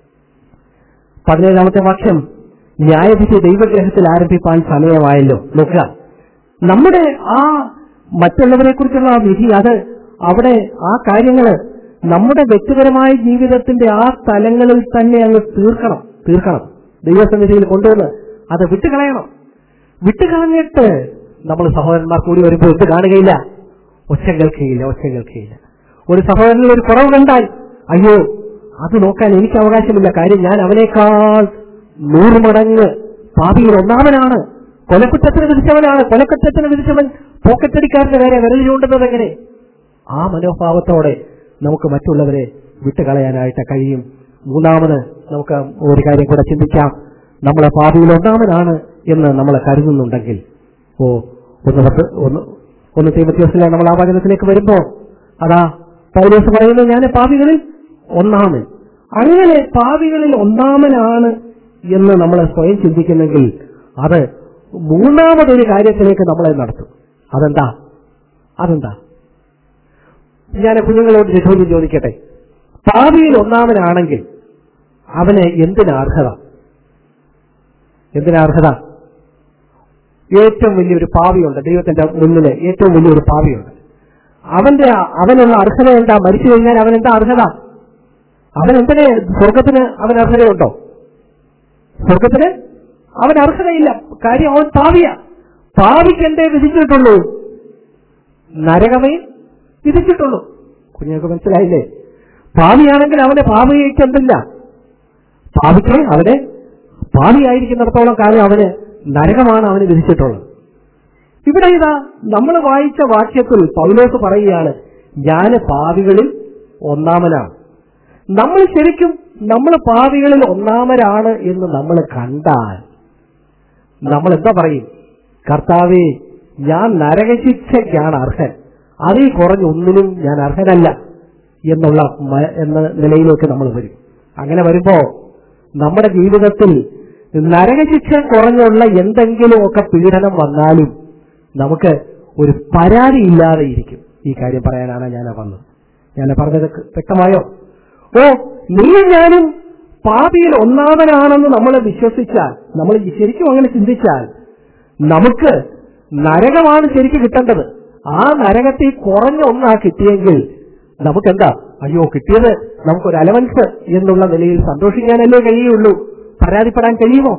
പതിനേഴാമത്തെ വാക്യം ന്യായവിധി ദൈവഗ്രഹത്തിൽ ആരംഭിപ്പാൻ സമയമായല്ലോ നോക്കുക നമ്മുടെ ആ മറ്റുള്ളവരെ കുറിച്ചുള്ള ആ വിധി അത് അവിടെ ആ കാര്യങ്ങള് നമ്മുടെ വ്യക്തിപരമായ ജീവിതത്തിന്റെ ആ തലങ്ങളിൽ തന്നെ അങ്ങ് തീർക്കണം തീർക്കണം ദൈവസന്നിധിയിൽ കൊണ്ടുവന്ന് അത് വിട്ടുകളയണം വിട്ടുകളഞ്ഞിട്ട് നമ്മൾ സഹോദരന്മാർ കൂടി വരുമ്പോൾ എന്ത് കാണുകയില്ല ഒച്ച കേൾക്കുകയില്ല ഒച്ച കേൾക്കുകയില്ല ഒരു സഹോദരനിൽ ഒരു കുറവ് കണ്ടാൽ അയ്യോ അത് നോക്കാൻ എനിക്ക് അവകാശമില്ല കാര്യം ഞാൻ അവനേക്കാൾ നൂറ് മടങ്ങ് പാപിയിൽ ഒന്നാമനാണ് കൊലക്കുറ്റത്തിന് വിധിച്ചവനാണ് കൊലക്കുറ്റത്തിന് വിധിച്ചവൻ പോക്കറ്റടിക്കാരന്റെ നേരെ വിരൽ ചൂണ്ടുന്നത് എങ്ങനെ ആ മനോഭാവത്തോടെ നമുക്ക് മറ്റുള്ളവരെ വിട്ടുകളയാനായിട്ട് കഴിയും മൂന്നാമത് നമുക്ക് ഒരു കാര്യം കൂടെ ചിന്തിക്കാം നമ്മളെ പാപിയിൽ ഒന്നാമനാണ് എന്ന് നമ്മൾ കരുതുന്നുണ്ടെങ്കിൽ ഓ ഒന്ന് പത്ത് ഒന്ന് ഒന്ന് തീമത്യോസിലെ നമ്മൾ ആ വചനത്തിലേക്ക് വരുമ്പോ അതാ പൗലോസ് പറയുന്നത് ഞാൻ പാപികളിൽ ഒന്നാമൻ അങ്ങനെ പാപികളിൽ ഒന്നാമനാണ് എന്ന് നമ്മൾ സ്വയം ചിന്തിക്കുന്നെങ്കിൽ അത് മൂന്നാമതൊരു കാര്യത്തിലേക്ക് നമ്മളെ നടത്തും അതെന്താ അതെന്താ ഞാൻ കുഞ്ഞുങ്ങളോട് ഒരു ചോദ്യം ചോദിക്കട്ടെ പാപിയിൽ ഒന്നാമനാണെങ്കിൽ അവന് എന്തിനാ അർഹത എന്തിനാ അർഹത ഏറ്റവും വലിയൊരു പാവിയുണ്ട് ദൈവത്തിന്റെ മുന്നിൽ ഏറ്റവും വലിയൊരു പാവിയുണ്ട് അവന്റെ അവനുള്ള അർഹത എന്താ മരിച്ചു കഴിഞ്ഞാൽ അവൻ എന്താ അർഹത അവൻ എന്തിന് സ്വർഗത്തിന് അവൻ അർഹതയുണ്ടോ സ്വർഗത്തിന് അവൻ അർഹതയില്ല കാര്യം അവൻ പാവിയ പാവിക്ക് എന്തേ വിധിച്ചിട്ടുള്ളൂ നരകമേ വിധിച്ചിട്ടുള്ളൂ കുഞ്ഞുങ്ങൾക്ക് മനസ്സിലായില്ലേ പാവിയാണെങ്കിൽ അവന്റെ പാവിക്ക് എന്തില്ല പാവിക്ക് അവന് പാവിയായിരിക്കുന്നിടത്തോളം കാലം അവന് നരകമാണ് അവന് വിധിച്ചിട്ടുള്ളത് ഇവിടെ ഇതാ നമ്മൾ വായിച്ച വാക്യത്തിൽ പൗലോസ് പറയുകയാണ് ഞാൻ പാവികളിൽ ഒന്നാമനാണ് നമ്മൾ ശരിക്കും നമ്മൾ പാവികളിൽ ഒന്നാമരാണ് എന്ന് നമ്മൾ കണ്ടാൽ നമ്മൾ എന്താ പറയും കർത്താവേ ഞാൻ നരകശിക്ഷയ്ക്കാണ് അർഹൻ അതിൽ കുറഞ്ഞ ഒന്നിനും ഞാൻ അർഹനല്ല എന്നുള്ള മ- എന്ന നിലയിലേക്ക് നമ്മൾ വരും അങ്ങനെ വരുമ്പോ നമ്മുടെ ജീവിതത്തിൽ നരകശിക്ഷ കുറഞ്ഞുള്ള എന്തെങ്കിലുമൊക്കെ പീഡനം വന്നാലും നമുക്ക് ഒരു പരാതി ഇല്ലാതെ ഇരിക്കും ഈ കാര്യം പറയാനാണ് ഞാൻ വന്നത് ഞാൻ പറഞ്ഞത് വ്യക്തമായോ ഓ നീയും ഞാനും പാപിയിൽ ഒന്നാമനാണെന്ന് നമ്മൾ വിശ്വസിച്ചാൽ നമ്മൾ ശരിക്കും അങ്ങനെ ചിന്തിച്ചാൽ നമുക്ക് നരകമാണ് ശരിക്കും കിട്ടേണ്ടത് ആ നരകത്തിൽ കുറഞ്ഞ ഒന്നാ കിട്ടിയെങ്കിൽ നമുക്കെന്താ അയ്യോ കിട്ടിയത് നമുക്കൊരു അലവൻസ് എന്നുള്ള നിലയിൽ സന്തോഷിക്കാനല്ലേ കഴിയുള്ളൂ പരാതിപ്പെടാൻ കഴിയുമോ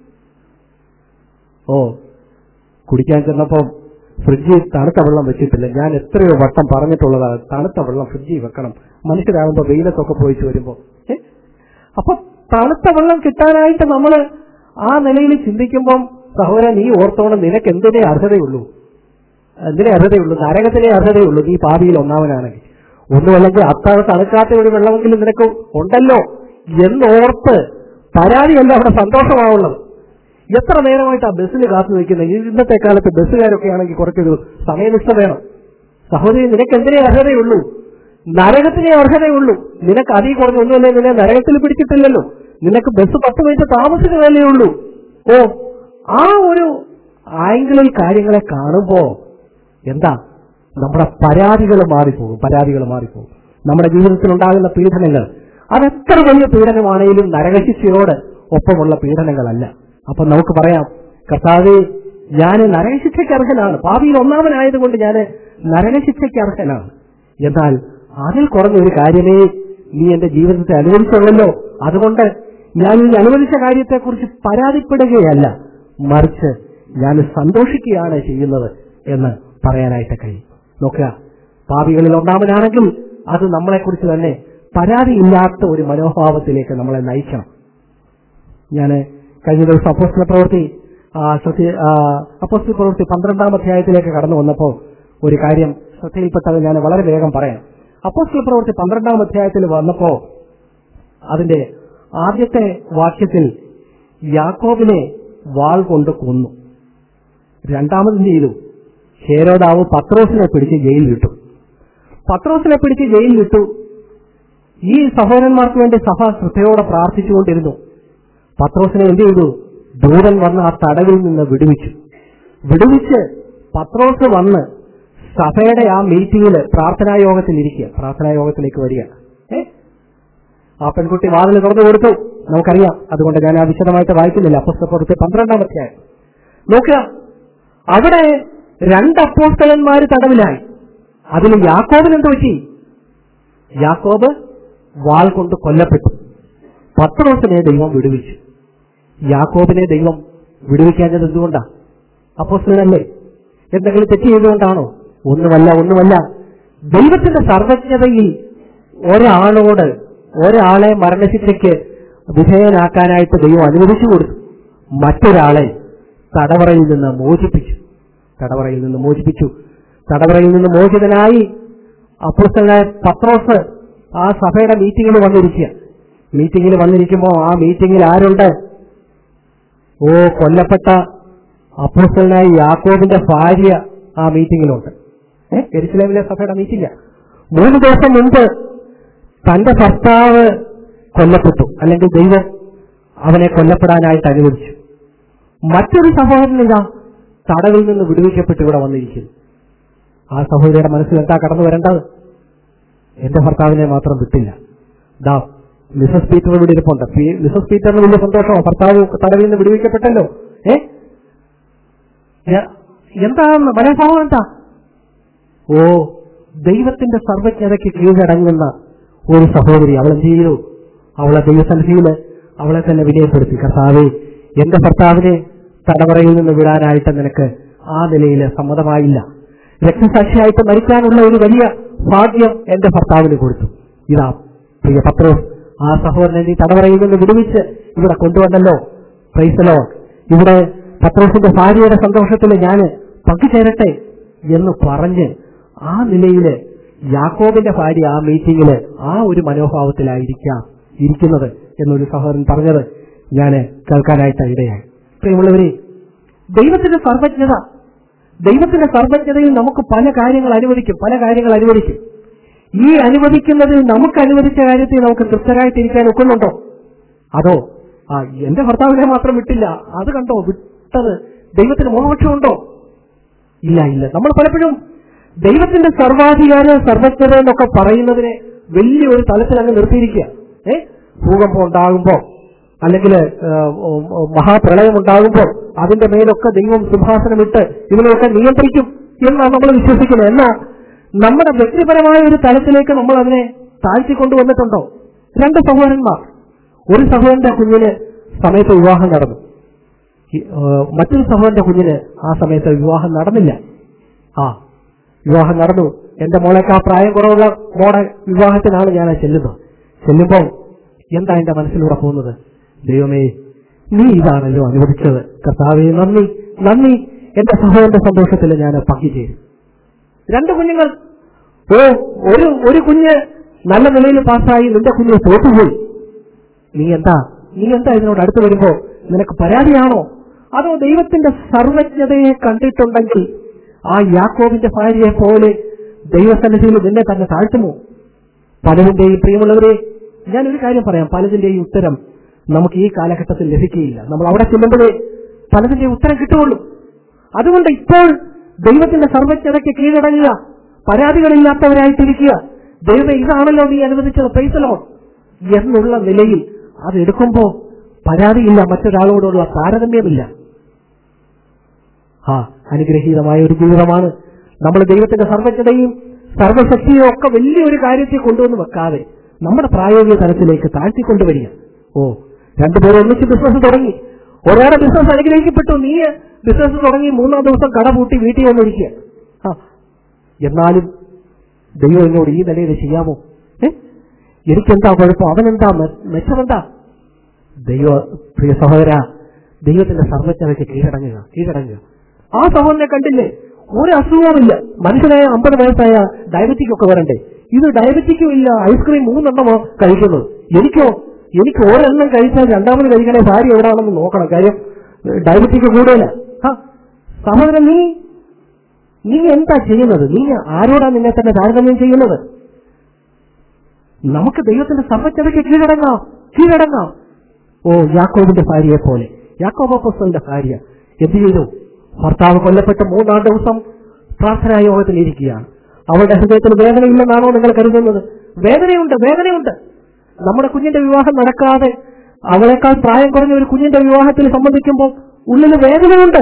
ഓ കുടിക്കാൻ ചെന്നപ്പം ഫ്രിഡ്ജിൽ തണുത്ത വെള്ളം വെച്ചിട്ടില്ല ഞാൻ എത്രയോ വട്ടം പറഞ്ഞിട്ടുള്ളതാണ് തണുത്ത വെള്ളം ഫ്രിഡ്ജിൽ വെക്കണം മനുഷ്യരാകുമ്പോ വെയിലത്തൊക്കെ പോയിട്ട് വരുമ്പോ ഏ? അപ്പൊ തണുത്ത വെള്ളം കിട്ടാനായിട്ട് നമ്മൾ ആ നിലയിൽ ചിന്തിക്കുമ്പം സഹോദരൻ നീ ഓർത്തോണം നിനക്ക് എന്തിനേ അർഹതയുള്ളൂ എന്തിനേ അർഹതയുള്ളൂ നരകത്തിനേ അർഹതയുള്ളൂ നീ പാപിയിൽ ഒന്നാമനാണെങ്കിൽ ഒന്നുമല്ലെങ്കിൽ അത്ര തണുക്കാത്ത ഒരു വെള്ളമെങ്കിലും നിനക്ക് ഉണ്ടല്ലോ എന്നോർത്ത് പരാതിയല്ല അവിടെ സന്തോഷമാവുള്ളത് എത്ര നേരമായിട്ട് ആ ബസ്സിന് കാത്തു നിൽക്കുന്നത് ഇന്നത്തെ കാലത്ത് ബസ്സുകാരൊക്കെ ആണെങ്കിൽ കുറച്ചൊരു സമയനിഷ്ഠ വേണം സഹോദരി നിനക്ക് എന്തിനേ അർഹതയുള്ളൂ നരകത്തിനെ അർഹതയുള്ളൂ നിനക്ക് അതി കുറഞ്ഞ ഒന്നുമല്ലേ നിന്നെ നരകത്തിൽ പിടിച്ചിട്ടില്ലല്ലോ നിനക്ക് ബസ് പത്ത് മിനിറ്റ് താമസിക്കുന്നതല്ലേ ഉള്ളൂ ഓ ആ ഒരു ആംഗിളിൽ കാര്യങ്ങളെ കാണുമ്പോ എന്താ നമ്മുടെ പരാതികൾ മാറിപ്പോകും പരാതികൾ മാറിപ്പോകും നമ്മുടെ ജീവിതത്തിൽ ഉണ്ടാകുന്ന പീഡനങ്ങൾ അതെത്ര വലിയ പീഡനമാണെങ്കിലും നരകശിക്ഷയോട് ഒപ്പമുള്ള പീഡനങ്ങളല്ല അപ്പൊ നമുക്ക് പറയാം കർത്താവെ ഞാൻ നരകശിക്ഷയ്ക്ക് അർഹനാണ് ഭാവിയിൽ ഒന്നാമനായതുകൊണ്ട് ഞാൻ നരകശിക്ഷയ്ക്ക് അർഹനാണ് എന്നാൽ അതിൽ കുറഞ്ഞ ഒരു കാര്യമേ നീ എന്റെ ജീവിതത്തെ അനുവദിച്ചുള്ളല്ലോ അതുകൊണ്ട് ഞാൻ ഈ അനുവദിച്ച കാര്യത്തെക്കുറിച്ച് പരാതിപ്പെടുകയല്ല മറിച്ച് ഞാൻ സന്തോഷിക്കുകയാണ് ചെയ്യുന്നത് എന്ന് പറയാനായിട്ട് കഴിയും നോക്കുക പാപികളിൽ ഒന്നാമനാണെങ്കിൽ അത് നമ്മളെക്കുറിച്ച് തന്നെ പരാതിയില്ലാത്ത ഒരു മനോഭാവത്തിലേക്ക് നമ്മളെ നയിക്കണം ഞാൻ കഴിഞ്ഞ ദിവസം അപ്പോസ്റ്റല പ്രവൃത്തി ആ, ശ്രദ്ധ- ആ, അപ്പോസ്റ്റല പ്രവൃത്തി പന്ത്രണ്ടാം അധ്യായത്തിലേക്ക് കടന്നു വന്നപ്പോൾ ഒരു കാര്യം ശ്രദ്ധയിൽപ്പെട്ടത് ഞാൻ വളരെ വേഗം പറയാം അപ്പോസ്റ്റല പ്രവൃത്തി പന്ത്രണ്ടാം അധ്യായത്തിൽ വന്നപ്പോ അതിന്റെ ആദ്യത്തെ വാക്യത്തിൽ യാക്കോബിനെ വാൾ കൊണ്ട് കൊന്നു രണ്ടാമത് എന്ത് ചെയ്തു ഹേരോദാവ് പത്രോസിനെ പിടിച്ച് ജയിലിൽ വിട്ടു പത്രോസിനെ പിടിച്ച് ജയിലിൽ വിട്ടു ഈ സഹോദരന്മാർക്ക് വേണ്ടി സഭ ശ്രദ്ധയോടെ പ്രാർത്ഥിച്ചുകൊണ്ടിരുന്നു പത്രോസിനെ എന്ത് ചെയ്തു ദൂതൻ വന്ന് ആ തടവിൽ നിന്ന് വിടുവിച്ചു വിടുവിച്ച് പത്രോസ് വന്ന് സഭയുടെ ആ മീറ്റിംഗിൽ പ്രാർത്ഥനാ യോഗത്തിൽ ഇരിക്കുക പ്രാർത്ഥനാ യോഗത്തിലേക്ക് വരിക ഏ? ആ പെൺകുട്ടി വാതിൽ തുറന്നു കൊടുത്തു നമുക്കറിയാം അതുകൊണ്ട് ഞാൻ ആ വിശദമായിട്ട് വായിക്കുന്നില്ല അപ്പസ്തപ്പുറത്ത് പന്ത്രണ്ടാമത്തെ നോക്കുക അവിടെ രണ്ട് അപ്പോസ്തലന്മാർ തടവിലായി അതിൽ യാക്കോബിന് എന്ത് പറ്റി യാക്കോബ് വാൾ കൊണ്ട് കൊല്ലപ്പെട്ടു പത്രോസിനെ ദൈവം വിടുവിച്ചു യാക്കോബിനെ ദൈവം വിടുവിക്കാഞ്ഞത് എന്തുകൊണ്ടാ അപ്പോസ്തലനല്ലേ എന്തെങ്കിലും തെറ്റ് ചെയ്തുകൊണ്ടാണോ ഒന്നുമല്ല ഒന്നുമല്ല ദൈവത്തിന്റെ സർവജ്ഞതയിൽ ഒരാളോട് ഒരാളെ മരണശിക്ഷയ്ക്ക് വിധേയനാക്കാനായിട്ട് ദൈവം അനുവദിച്ചു കൊടുത്തു മറ്റൊരാളെ തടവറയിൽ നിന്ന് മോചിപ്പിച്ചു തടവറയിൽ നിന്ന് മോചിപ്പിച്ചു തടവറയിൽ നിന്ന് മോചിതനായി അപ്പോസ്തലനായ പത്രോസ് ആ സഭയുടെ മീറ്റിംഗിൽ വന്നിരിക്കുക മീറ്റിംഗിൽ വന്നിരിക്കുമ്പോൾ ആ മീറ്റിംഗിൽ ആരുണ്ട് ഓ കൊല്ലപ്പെട്ട അപ്പോസ്തലനായ യാക്കോബിന്റെ ഭാര്യ ആ മീറ്റിംഗിലുണ്ട് ഏഹ് എരിശിലേമിലെ സഭയുടെ മീറ്റിംഗ് മൂന്ന് ദിവസം മുമ്പ് തന്റെ ഭർത്താവ് കൊല്ലപ്പെട്ടു അല്ലെങ്കിൽ ദൈവം അവനെ കൊല്ലപ്പെടാനായിട്ട് അനുവദിച്ചു മറ്റൊരു സഹോദരൻ ഇതാ തടവിൽ നിന്ന് വിടുവിക്കപ്പെട്ട് ഇവിടെ വന്നിരിക്കുന്നു ആ സഹോദരിയുടെ മനസ്സിൽ എന്താ കടന്നു വരേണ്ടത് എന്റെ ഭർത്താവിനെ മാത്രം വിട്ടില്ല ദാ മിസസ് പീറ്റർ ഇവിടെ ഇരിപ്പുണ്ട് പി- മിസസ് പീറ്ററിന് വലിയ സന്തോഷമോ ഭർത്താവ് തടവിൽ നിന്ന് വിടുവിക്കപ്പെട്ടല്ലോ ഏ എ- എന്താ മനോഭാവം എന്താ ഓ ദൈവത്തിന്റെ സർവജ്ഞതയ്ക്ക് കീഴടങ്ങുന്ന ഒരു സഹോദരി അവൾ എന്ത് ചെയ്തു അവളെ ദൈവസന്നിധിയിൽ അവളെ തന്നെ വിനയപ്പെടുത്തി കർത്താവെ എന്റെ ഭർത്താവിനെ തടവറയിൽ നിന്ന് വിടാനായിട്ട് നിനക്ക് ആ നിലയിൽ സമ്മതമായില്ല രക്തസാക്ഷിയായിട്ട് മരിക്കാനുള്ള ഒരു വലിയ ഭാഗ്യം എന്റെ ഭർത്താവിന് കൊടുത്തു ഇതാ പ്രിയ പത്രോസ് ആ സഹോദരനെ നീ തടവറയിൽ നിന്ന് വിടുവിച്ച് ഇവിടെ കൊണ്ടുവന്നല്ലോ പ്രൈസലോ ഇവിടെ പത്രോസിന്റെ ഭാര്യയുടെ സന്തോഷത്തിൽ ഞാൻ പങ്കുചേരട്ടെ എന്ന് പറഞ്ഞ് ആ നിലയില് യാക്കോബിന്റെ ഭാര്യ ആ മീറ്റിംഗില് ആ ഒരു മനോഭാവത്തിലായിരിക്കാം ഇരിക്കുന്നത് എന്നൊരു സഹോദരൻ പറഞ്ഞത് ഞാൻ കേൾക്കാനായിട്ട് ഇടയായി പ്രിയമുള്ളവരെ ദൈവത്തിന്റെ സർവജ്ഞത ദൈവത്തിന്റെ സർവജ്ഞതയിൽ നമുക്ക് പല കാര്യങ്ങൾ അനുവദിക്കും പല കാര്യങ്ങൾ അനുവദിക്കും ഈ അനുവദിക്കുന്നതിൽ നമുക്ക് അനുവദിച്ച കാര്യത്തിൽ നമുക്ക് തൃപ്തരായിട്ടിരിക്കാൻ ഒക്കുന്നുണ്ടോ അതോ ആ എന്റെ ഭർത്താവിനെ മാത്രം വിട്ടില്ല അത് കണ്ടോ വിട്ടത് ദൈവത്തിന് മോഹപക്ഷമുണ്ടോ ഇല്ല ഇല്ല നമ്മൾ പലപ്പോഴും ദൈവത്തിന്റെ സർവാധികാര സർവജ്ഞത എന്നൊക്കെ പറയുന്നതിനെ വലിയൊരു തലത്തിൽ അങ്ങ് നിർത്തിയിരിക്കുക ഏ ഭൂകമ്പം ഉണ്ടാകുമ്പോ അല്ലെങ്കിൽ മഹാപ്രളയം ഉണ്ടാകുമ്പോൾ അതിന്റെ മേലൊക്കെ ദൈവം സിംഹാസനമിട്ട് ഇതിനെയൊക്കെ നിയന്ത്രിക്കും എന്നാണ് നമ്മൾ വിശ്വസിക്കുന്നത് എന്നാൽ നമ്മുടെ വ്യക്തിപരമായ ഒരു തലത്തിലേക്ക് നമ്മൾ അതിനെ താഴ്ത്തിക്കൊണ്ടുവന്നിട്ടുണ്ടോ രണ്ട് സഹോദരന്മാർ ഒരു സഹോദരന്റെ കുഞ്ഞിന് സമയത്ത് വിവാഹം നടന്നു ഈ, ആ, മറ്റൊരു സഹോദരന്റെ കുഞ്ഞിന് ആ സമയത്ത് വിവാഹം നടന്നില്ല ആ വിവാഹം നടന്നു എന്റെ മോളേക്കാ പ്രായം കുറവുള്ള മോളെ വിവാഹത്തിനാണ് ഞാൻ ചെല്ലുന്നത് ചെല്ലുമ്പോൾ എന്താ എന്റെ മനസ്സിലൂടെ പോകുന്നത് ദൈവമേ നീ ഇതാണല്ലോ അനുവദിച്ചത് കർത്താവേ നന്ദി നന്ദി എന്റെ സഹോദരന്റെ സന്തോഷത്തിൽ ഞാൻ പങ്കുചേരും രണ്ട് കുഞ്ഞുങ്ങൾ ഓ ഒരു ഒരു കുഞ്ഞ് നല്ല നിലയിൽ പാസ്സായി നിന്റെ കുഞ്ഞ് തോറ്റുപോയി നീ എന്താ നീ എന്താ ഇതിനോട് അടുത്ത് വരുമ്പോ നിനക്ക് പരാതിയാണോ അതോ ദൈവത്തിന്റെ സർവജ്ഞതയെ കണ്ടിട്ടുണ്ടെങ്കിൽ ആ യാക്കോബിന്റെ ഭാര്യയെ പോലെ ദൈവസന്നിധിയിൽ നിന്നെ തന്നെ താഴ്ത്തുമോ പലതിന്റെയും പ്രിയമുള്ളവരെ ഞാനൊരു കാര്യം പറയാം പലതിന്റെയും ഉത്തരം നമുക്ക് ഈ കാലഘട്ടത്തിൽ ലഭിക്കുകയില്ല നമ്മൾ അവിടെ ചെല്ലുമ്പോഴേ പലതിന്റെയും ഉത്തരം കിട്ടുകയുള്ളൂ അതുകൊണ്ട് ഇപ്പോൾ ദൈവത്തിന്റെ സർവജ്ഞതയ്ക്ക് കീഴടങ്ങുക പരാതികളില്ലാത്തവരായിട്ടിരിക്കുക ദൈവം ഇതാണല്ലോ നീ അനുവദിച്ചത് പൈസലോ എന്നുള്ള നിലയിൽ അത് എടുക്കുമ്പോ പരാതിയില്ല മറ്റൊരാളോടുള്ള താരതമ്യമില്ല ആ അനുഗ്രഹീതമായ ഒരു ജീവിതമാണ് നമ്മൾ ദൈവത്തിന്റെ സർവജ്ഞതയും സർവശക്തിയും ഒക്കെ വലിയൊരു കാര്യത്തെ കൊണ്ടുവന്ന് വെക്കാതെ നമ്മുടെ പ്രായോഗിക തലത്തിലേക്ക് താഴ്ത്തിക്കൊണ്ടുവരിക ഓ രണ്ടുപേരും ഒന്നിച്ച് ബിസിനസ് തുടങ്ങി ഒരാളുടെ ബിസിനസ് അനുഗ്രഹിക്കപ്പെട്ടു നീ ബിസിനസ് തുടങ്ങി മൂന്നാം ദിവസം കട പൂട്ടി വീട്ടിൽ വന്നിരിക്കുക ആ എന്നാലും ദൈവം എന്നോട് ഈ നിലയിൽ ചെയ്യാമോ ഏ എനിക്കെന്താ കുഴപ്പം അവനെന്താ മെ- മെച്ചമെന്താ ദൈവ പ്രിയ സഹോദര ദൈവത്തിന്റെ സർവജ്ഞതയ്ക്ക് കീഴടങ്ങുക കീഴടങ്ങുക ആ സഹോദരനെ കണ്ടില്ലേ ഒരു അസുഖവുമില്ല മനുഷ്യനായ അമ്പത് വയസ്സായ ഡയബറ്റിക് ഒക്കെ വരണ്ടേ ഇത് ഡയബറ്റിക്കും ഇല്ല ഐസ്ക്രീം മൂന്നെണ്ണമോ കഴിക്കുന്നത് എനിക്കോ എനിക്ക് ഒരെണ്ണം കഴിച്ചാൽ രണ്ടാമത് കഴിക്കണേ ഭാര്യ എവിടെയാണെന്ന് നോക്കണം കാര്യം ഡയബറ്റിക് കൂടുതല ആ സഹോദരൻ നീ നീ എന്താ ചെയ്യുന്നത് നീ ആരോടാ നിന്നെ തന്നെ താരതമ്യം ചെയ്യുന്നത് നമുക്ക് ദൈവത്തിന്റെ സർവജ്ഞതയ്ക്ക് കീഴടങ്ങാം കീഴടങ്ങാം ഓ യാക്കോബിന്റെ ഭാര്യയെ പോലെ യാക്കോബപ്പസ്തന്റെ ഭാര്യ എന്ത് ചെയ്തു ഭർത്താവ് കൊല്ലപ്പെട്ട മൂന്നാം ദിവസം പ്രാർത്ഥനാ യോഗത്തിൽ ഇരിക്കുകയാണ് അവളുടെ ഹൃദയത്തിൽ വേദനയില്ലെന്നാണോ നിങ്ങൾ കരുതുന്നത് വേദനയുണ്ട് വേദനയുണ്ട് നമ്മുടെ കുഞ്ഞിന്റെ വിവാഹം നടക്കാതെ അവളെക്കാൾ പ്രായം കുറഞ്ഞ ഒരു കുഞ്ഞിന്റെ വിവാഹത്തിൽ സംബന്ധിക്കുമ്പോൾ ഉള്ളിൽ വേദനയുണ്ട്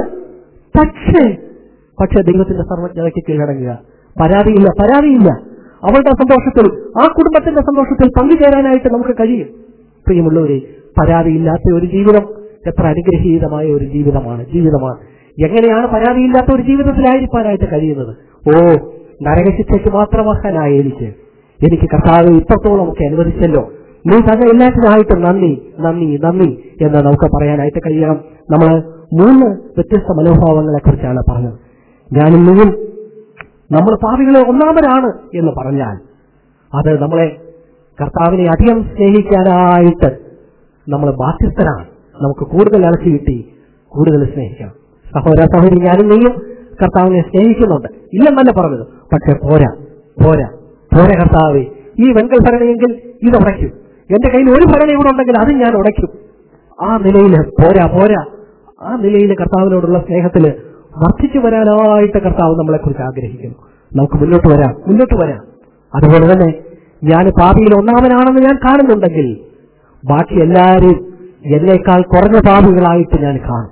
പക്ഷേ പക്ഷെ ദൈവത്തിന്റെ സർവജ്ഞതയ്ക്ക് കീഴടങ്ങുക പരാതിയില്ല പരാതിയില്ല അവളുടെ സന്തോഷത്തിൽ ആ കുടുംബത്തിന്റെ സന്തോഷത്തിൽ പങ്കുചേരാനായിട്ട് നമുക്ക് കഴിയും പ്രിയമുള്ളവരെ പരാതിയില്ലാത്ത ഒരു ജീവിതം എത്ര അനുഗ്രഹീതമായ ഒരു ജീവിതമാണ് ജീവിതമാണ് എങ്ങനെയാണ് പരാതിയില്ലാത്ത ഒരു ജീവിതത്തിലായിരിക്കാനായിട്ട് കഴിയുന്നത് ഓ നരകശിക്ഷയ്ക്ക് മാത്രമാക്കാനായ എനിക്ക് എനിക്ക് കർത്താവ് ഇത്രത്തോളം ഒക്കെ അനുവദിച്ചല്ലോ നീ തന്നെ എല്ലാത്തിനായിട്ട് നന്ദി നന്ദി നന്ദി എന്ന് നമുക്ക് പറയാനായിട്ട് കഴിയണം നമ്മൾ മൂന്ന് വ്യത്യസ്ത മനോഭാവങ്ങളെ കുറിച്ചാണ് പറഞ്ഞത് ഞാനും നീയും നമ്മൾ പാപികളെ ഒന്നാമരാണ് എന്ന് പറഞ്ഞാൽ അത് നമ്മളെ കർത്താവിനെ അധികം സ്നേഹിക്കാനായിട്ട് നമ്മൾ ബാധ്യസ്ഥരാണ് നമുക്ക് കൂടുതൽ അലച്ചു കിട്ടി കൂടുതൽ സ്നേഹിക്കണം സഹോദര സഹോദരി ഞാനും നീയും കർത്താവിനെ സ്നേഹിക്കുന്നുണ്ട് ഇല്ലെന്നല്ല പറഞ്ഞത് പക്ഷെ പോരാ പോരാ പോരാ കർത്താവെ ഈ വെങ്കൽ ഭരണിയെങ്കിൽ ഇത് ഉടയ്ക്കും എന്റെ കയ്യിൽ ഒരു ഭരണി കൂടെ ഉണ്ടെങ്കിൽ അത് ഞാൻ ഉടയ്ക്കും ആ നിലയിൽ പോരാ പോരാ ആ നിലയിൽ കർത്താവിനോടുള്ള സ്നേഹത്തിൽ വർദ്ധിച്ചു വരാനായിട്ട് കർത്താവ് നമ്മളെ കുറിച്ച് ആഗ്രഹിക്കുന്നു നമുക്ക് മുന്നോട്ട് വരാം മുന്നോട്ട് വരാം അതുപോലെ തന്നെ ഞാൻ പാപിയിൽ ഒന്നാമനാണെന്ന് ഞാൻ കാണുന്നുണ്ടെങ്കിൽ ബാക്കി എല്ലാവരും എന്നേക്കാൾ കുറഞ്ഞ പാപികളായിട്ട് ഞാൻ കാണും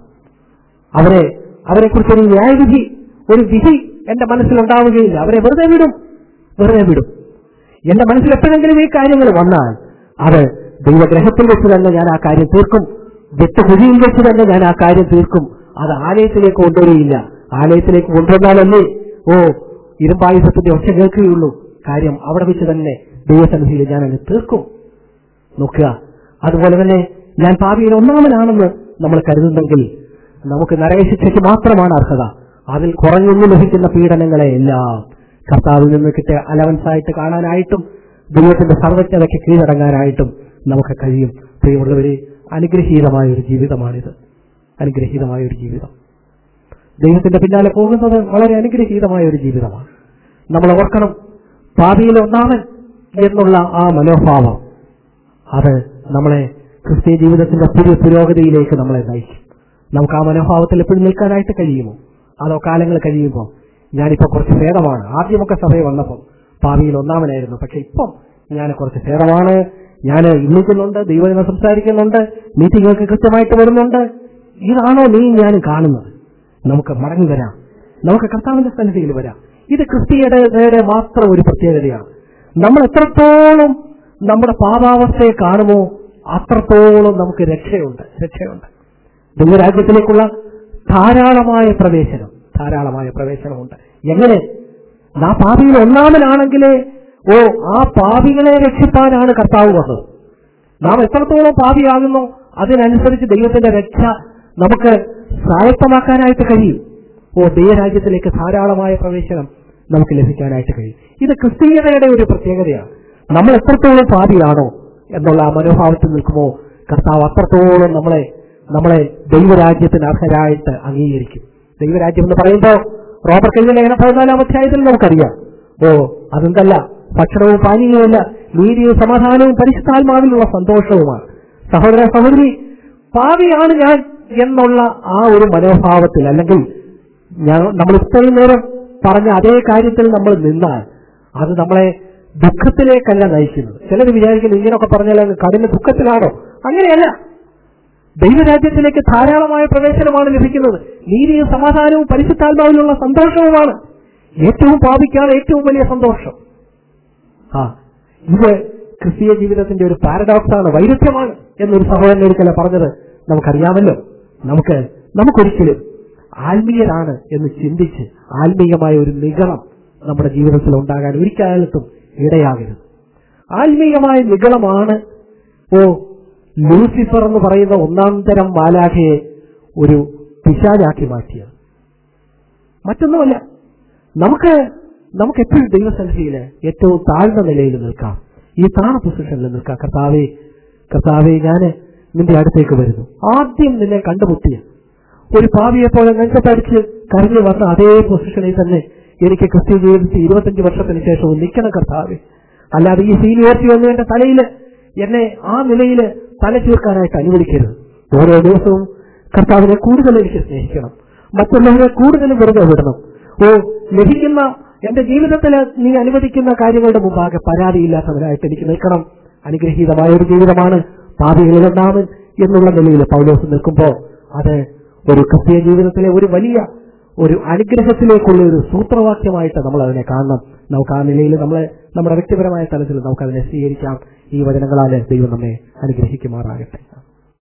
അവരെ അവരെ കുറിച്ചൊരു ന്യായവിധി ഒരു വിധി എന്റെ മനസ്സിലുണ്ടാവുകയില്ല അവരെ വെറുതെ വിടും വെറുതെ വിടും എന്റെ മനസ്സിൽ എപ്പോഴെങ്കിലും ഈ കാര്യങ്ങൾ വന്നാൽ അത് ദൈവഗ്രഹത്തിൽ വെച്ച് തന്നെ ഞാൻ ആ കാര്യം തീർക്കും വെട്ടുകുഴിയിൽ വെച്ച് തന്നെ ഞാൻ ആ കാര്യം തീർക്കും അത് ആലയത്തിലേക്ക് കൊണ്ടുവരികയില്ല ആലയത്തിലേക്ക് കൊണ്ടുവന്നാലല്ലേ ഓ ഇരുമ്പായുധത്തിന്റെ ഒച്ച കേൾക്കുകയുള്ളൂ കാര്യം അവിടെ വെച്ച് തന്നെ ദൈവസന്നിധിയിൽ ഞാൻ അങ്ങ് തീർക്കും നോക്കുക അതുപോലെ തന്നെ ഞാൻ ഭാവിയിൽ ഒന്നാമനാണെന്ന് നമ്മൾ കരുതുന്നെങ്കിൽ നമുക്ക് നരകശിക്ഷയ്ക്ക് മാത്രമാണ് അർഹത അതിൽ കുറഞ്ഞൊന്നു ലഭിക്കുന്ന പീഡനങ്ങളെ എല്ലാം കർത്താവിൽ നിന്ന് കിട്ടിയ അലവൻസ് ആയിട്ട് കാണാനായിട്ടും ദൈവത്തിന്റെ സർവജ്ഞതയ്ക്ക് കീഴടങ്ങാനായിട്ടും നമുക്ക് കഴിയും പ്രിയമുള്ളവരെ അനുഗ്രഹീതമായ ഒരു ജീവിതമാണിത് അനുഗ്രഹീതമായ ഒരു ജീവിതം ദൈവത്തിന്റെ പിന്നാലെ പോകുന്നത് വളരെ അനുഗ്രഹീതമായ ഒരു ജീവിതമാണ് നമ്മൾ ഓർക്കണം ഭാവിയിൽ ഒന്നാമൻ എന്നുള്ള ആ മനോഭാവം അത് നമ്മളെ ക്രിസ്തീയ ജീവിതത്തിന്റെ പുതിയ പുരോഗതിയിലേക്ക് നമ്മളെ നയിക്കും നമുക്ക് ആ മനോഭാവത്തിൽ എപ്പോഴും നിൽക്കാനായിട്ട് കഴിയുമോ അതോ കാലങ്ങൾ കഴിയുമ്പോൾ ഞാനിപ്പോ കുറച്ച് ഭേദമാണ് ആദ്യമൊക്കെ സഭയിൽ വന്നപ്പോൾ ഭാവിയിൽ ഒന്നാമനായിരുന്നു പക്ഷെ ഇപ്പം ഞാൻ കുറച്ച് ഭേദമാണ് ഞാൻ ഇന്നിക്കുന്നുണ്ട് ദൈവജന സംസാരിക്കുന്നുണ്ട് മീറ്റിങ്ങൊക്കെ കൃത്യമായിട്ട് വരുന്നുണ്ട് ഇതാണോ നീ ഞാൻ കാണുന്നത് നമുക്ക് മടങ്ങി വരാം നമുക്ക് കർത്താവിന്റെ സന്നിധിയിൽ വരാം ഇത് ക്രിസ്തീയതയുടെ മാത്രം ഒരു പ്രത്യേകതയാണ് നമ്മൾ എത്രത്തോളം നമ്മുടെ പാപാവസ്ഥയെ കാണുമോ അത്രത്തോളം നമുക്ക് രക്ഷയുണ്ട് രക്ഷയുണ്ട് ദൈവരാജ്യത്തിലേക്കുള്ള ധാരാളമായ പ്രവേശനം ധാരാളമായ പ്രവേശനമുണ്ട് എങ്ങനെ ആ പാപിയിൽ ഒന്നാമനാണെങ്കിലേ ഓ ആ പാപികളെ രക്ഷിപ്പാനാണ് കർത്താവ് വന്നത് നാം എത്രത്തോളം പാപിയാകുന്നു അതിനനുസരിച്ച് ദൈവത്തിന്റെ രക്ഷ നമുക്ക് സ്വായത്തമാക്കാനായിട്ട് കഴിയും ഓ ദൈവരാജ്യത്തിലേക്ക് ധാരാളമായ പ്രവേശനം നമുക്ക് ലഭിക്കാനായിട്ട് കഴിയും ഇത് ക്രിസ്തീയതയുടെ ഒരു പ്രത്യേകതയാണ് നമ്മൾ എത്രത്തോളം പാപിയാണോ എന്നുള്ള ആ മനോഭാവത്തിൽ നിൽക്കുമോ കർത്താവ് അത്രത്തോളം നമ്മളെ നമ്മളെ ദൈവരാജ്യത്തിന് അർഹരായിട്ട് അംഗീകരിക്കും ദൈവരാജ്യം എന്ന് പറയുമ്പോൾ റോബർട്ട് കെല്ലിന്റെ ലേഖനം പതിനാലാം അധ്യായത്തിൽ നമുക്കറിയാം ഓ അതെന്തല്ല ഭക്ഷണവും പാനീയവുമല്ല നീതിയും സമാധാനവും പരിശുദ്ധാത്മാവിലുള്ള സന്തോഷവുമാണ് സഹോദര സഹോദരി പാവിയാണ് ഞാൻ എന്നുള്ള ആ ഒരു മനോഭാവത്തിൽ അല്ലെങ്കിൽ ഞാൻ നമ്മൾ ഇത്രയും നേരം പറഞ്ഞ അതേ കാര്യത്തിൽ നമ്മൾ നിന്നാൽ അത് നമ്മളെ ദുഃഖത്തിലേക്കല്ല നയിക്കുന്നത് ചിലർ വിചാരിക്കുന്നു ഇങ്ങനെയൊക്കെ പറഞ്ഞാൽ അങ്ങ് കഠിന ദുഃഖത്തിലാണോ അങ്ങനെയല്ല ദൈവരാജ്യത്തിലേക്ക് ധാരാളമായ പ്രവേശനമാണ് ലഭിക്കുന്നത് നീതിയും സമാധാനവും പരിശുദ്ധാത്മാവിലുള്ള സന്തോഷവുമാണ് ഏറ്റവും പാപിക്കാണ് ഏറ്റവും വലിയ സന്തോഷം ആ ഇത് ക്രിസ്തീയ ജീവിതത്തിന്റെ ഒരു പാരഡോക്സ് ആണ് വൈരുദ്ധ്യമാണ് എന്നൊരു സഹോദരൻ ഒരിക്കലും പറഞ്ഞത് നമുക്കറിയാമല്ലോ നമുക്ക് നമുക്കൊരിക്കലും ആത്മീയരാണ് എന്ന് ചിന്തിച്ച് ആത്മീയമായ ഒരു നിഗളം നമ്മുടെ ജീവിതത്തിൽ ഉണ്ടാകാൻ ഒരിക്കാലത്തും ഇടയാകരുത് ആത്മീയമായ നിഗളമാണ് ഓ ലൂസിഫർ എന്ന് പറയുന്ന ഒന്നാം തരം മാലാഖയെ ഒരു പിശാചാക്കി മാറ്റിയത് മറ്റൊന്നുമല്ല നമുക്ക് നമുക്ക് എപ്പോഴും ദൈവസന്നിധിയിൽ ഏറ്റവും താഴ്ന്ന നിലയിൽ നിൽക്കാം ഈ താണ പൊസിഷനിൽ നിൽക്കാം കർത്താവെ കർത്താവെ ഞാൻ നിന്റെ അടുത്തേക്ക് വരുന്നു ആദ്യം നിന്നെ കണ്ടുമുട്ടിയ ഒരു പാവിയെ പോലെ നെഞ്ചത്തടിച്ച് കരഞ്ഞു വന്ന അതേ പൊസിഷനിൽ തന്നെ എനിക്ക് ക്രിസ്ത്യ ജീവിതത്തിൽ ഇരുപത്തഞ്ച് വർഷത്തിന് ശേഷവും നിൽക്കണം കർത്താവെ അല്ലാതെ ഈ സീനിയോറിറ്റി ഒന്നും എന്റെ തലയിൽ എന്നെ ആ നിലയിൽ തല ചീർക്കാനായിട്ട് അനുവദിക്കരുത് ഓരോ ദിവസവും കർത്താവിനെ കൂടുതൽ എനിക്ക് സ്നേഹിക്കണം മറ്റുള്ളവരെ കൂടുതൽ വെറുതെ വിടണം ഓ ലഭിക്കുന്ന എന്റെ ജീവിതത്തിൽ നീ അനുവദിക്കുന്ന കാര്യങ്ങളുടെ മുമ്പാകെ പരാതിയില്ലാത്തവരായിട്ട് എനിക്ക് നിൽക്കണം അനുഗ്രഹീതമായ ഒരു ജീവിതമാണ് പാപികളിൽ ഒന്നാമൻ എന്നുള്ള നിലയിൽ പൗലോസ് നിൽക്കുമ്പോൾ അത് ഒരു ക്രിസ്തീയ ജീവിതത്തിലെ ഒരു വലിയ ഒരു അനുഗ്രഹത്തിലേക്കുള്ള ഒരു സൂത്രവാക്യമായിട്ട് നമ്മൾ അതിനെ കാണണം നമുക്ക് ആ നിലയിൽ നമ്മളെ നമ്മുടെ വ്യക്തിപരമായ തലത്തിൽ നമുക്ക് അതിനെ സ്വീകരിക്കാം ഈ വചനങ്ങളാൽ ദൈവം നമ്മെ അനുഗ്രഹിക്കുമാറാകട്ടെ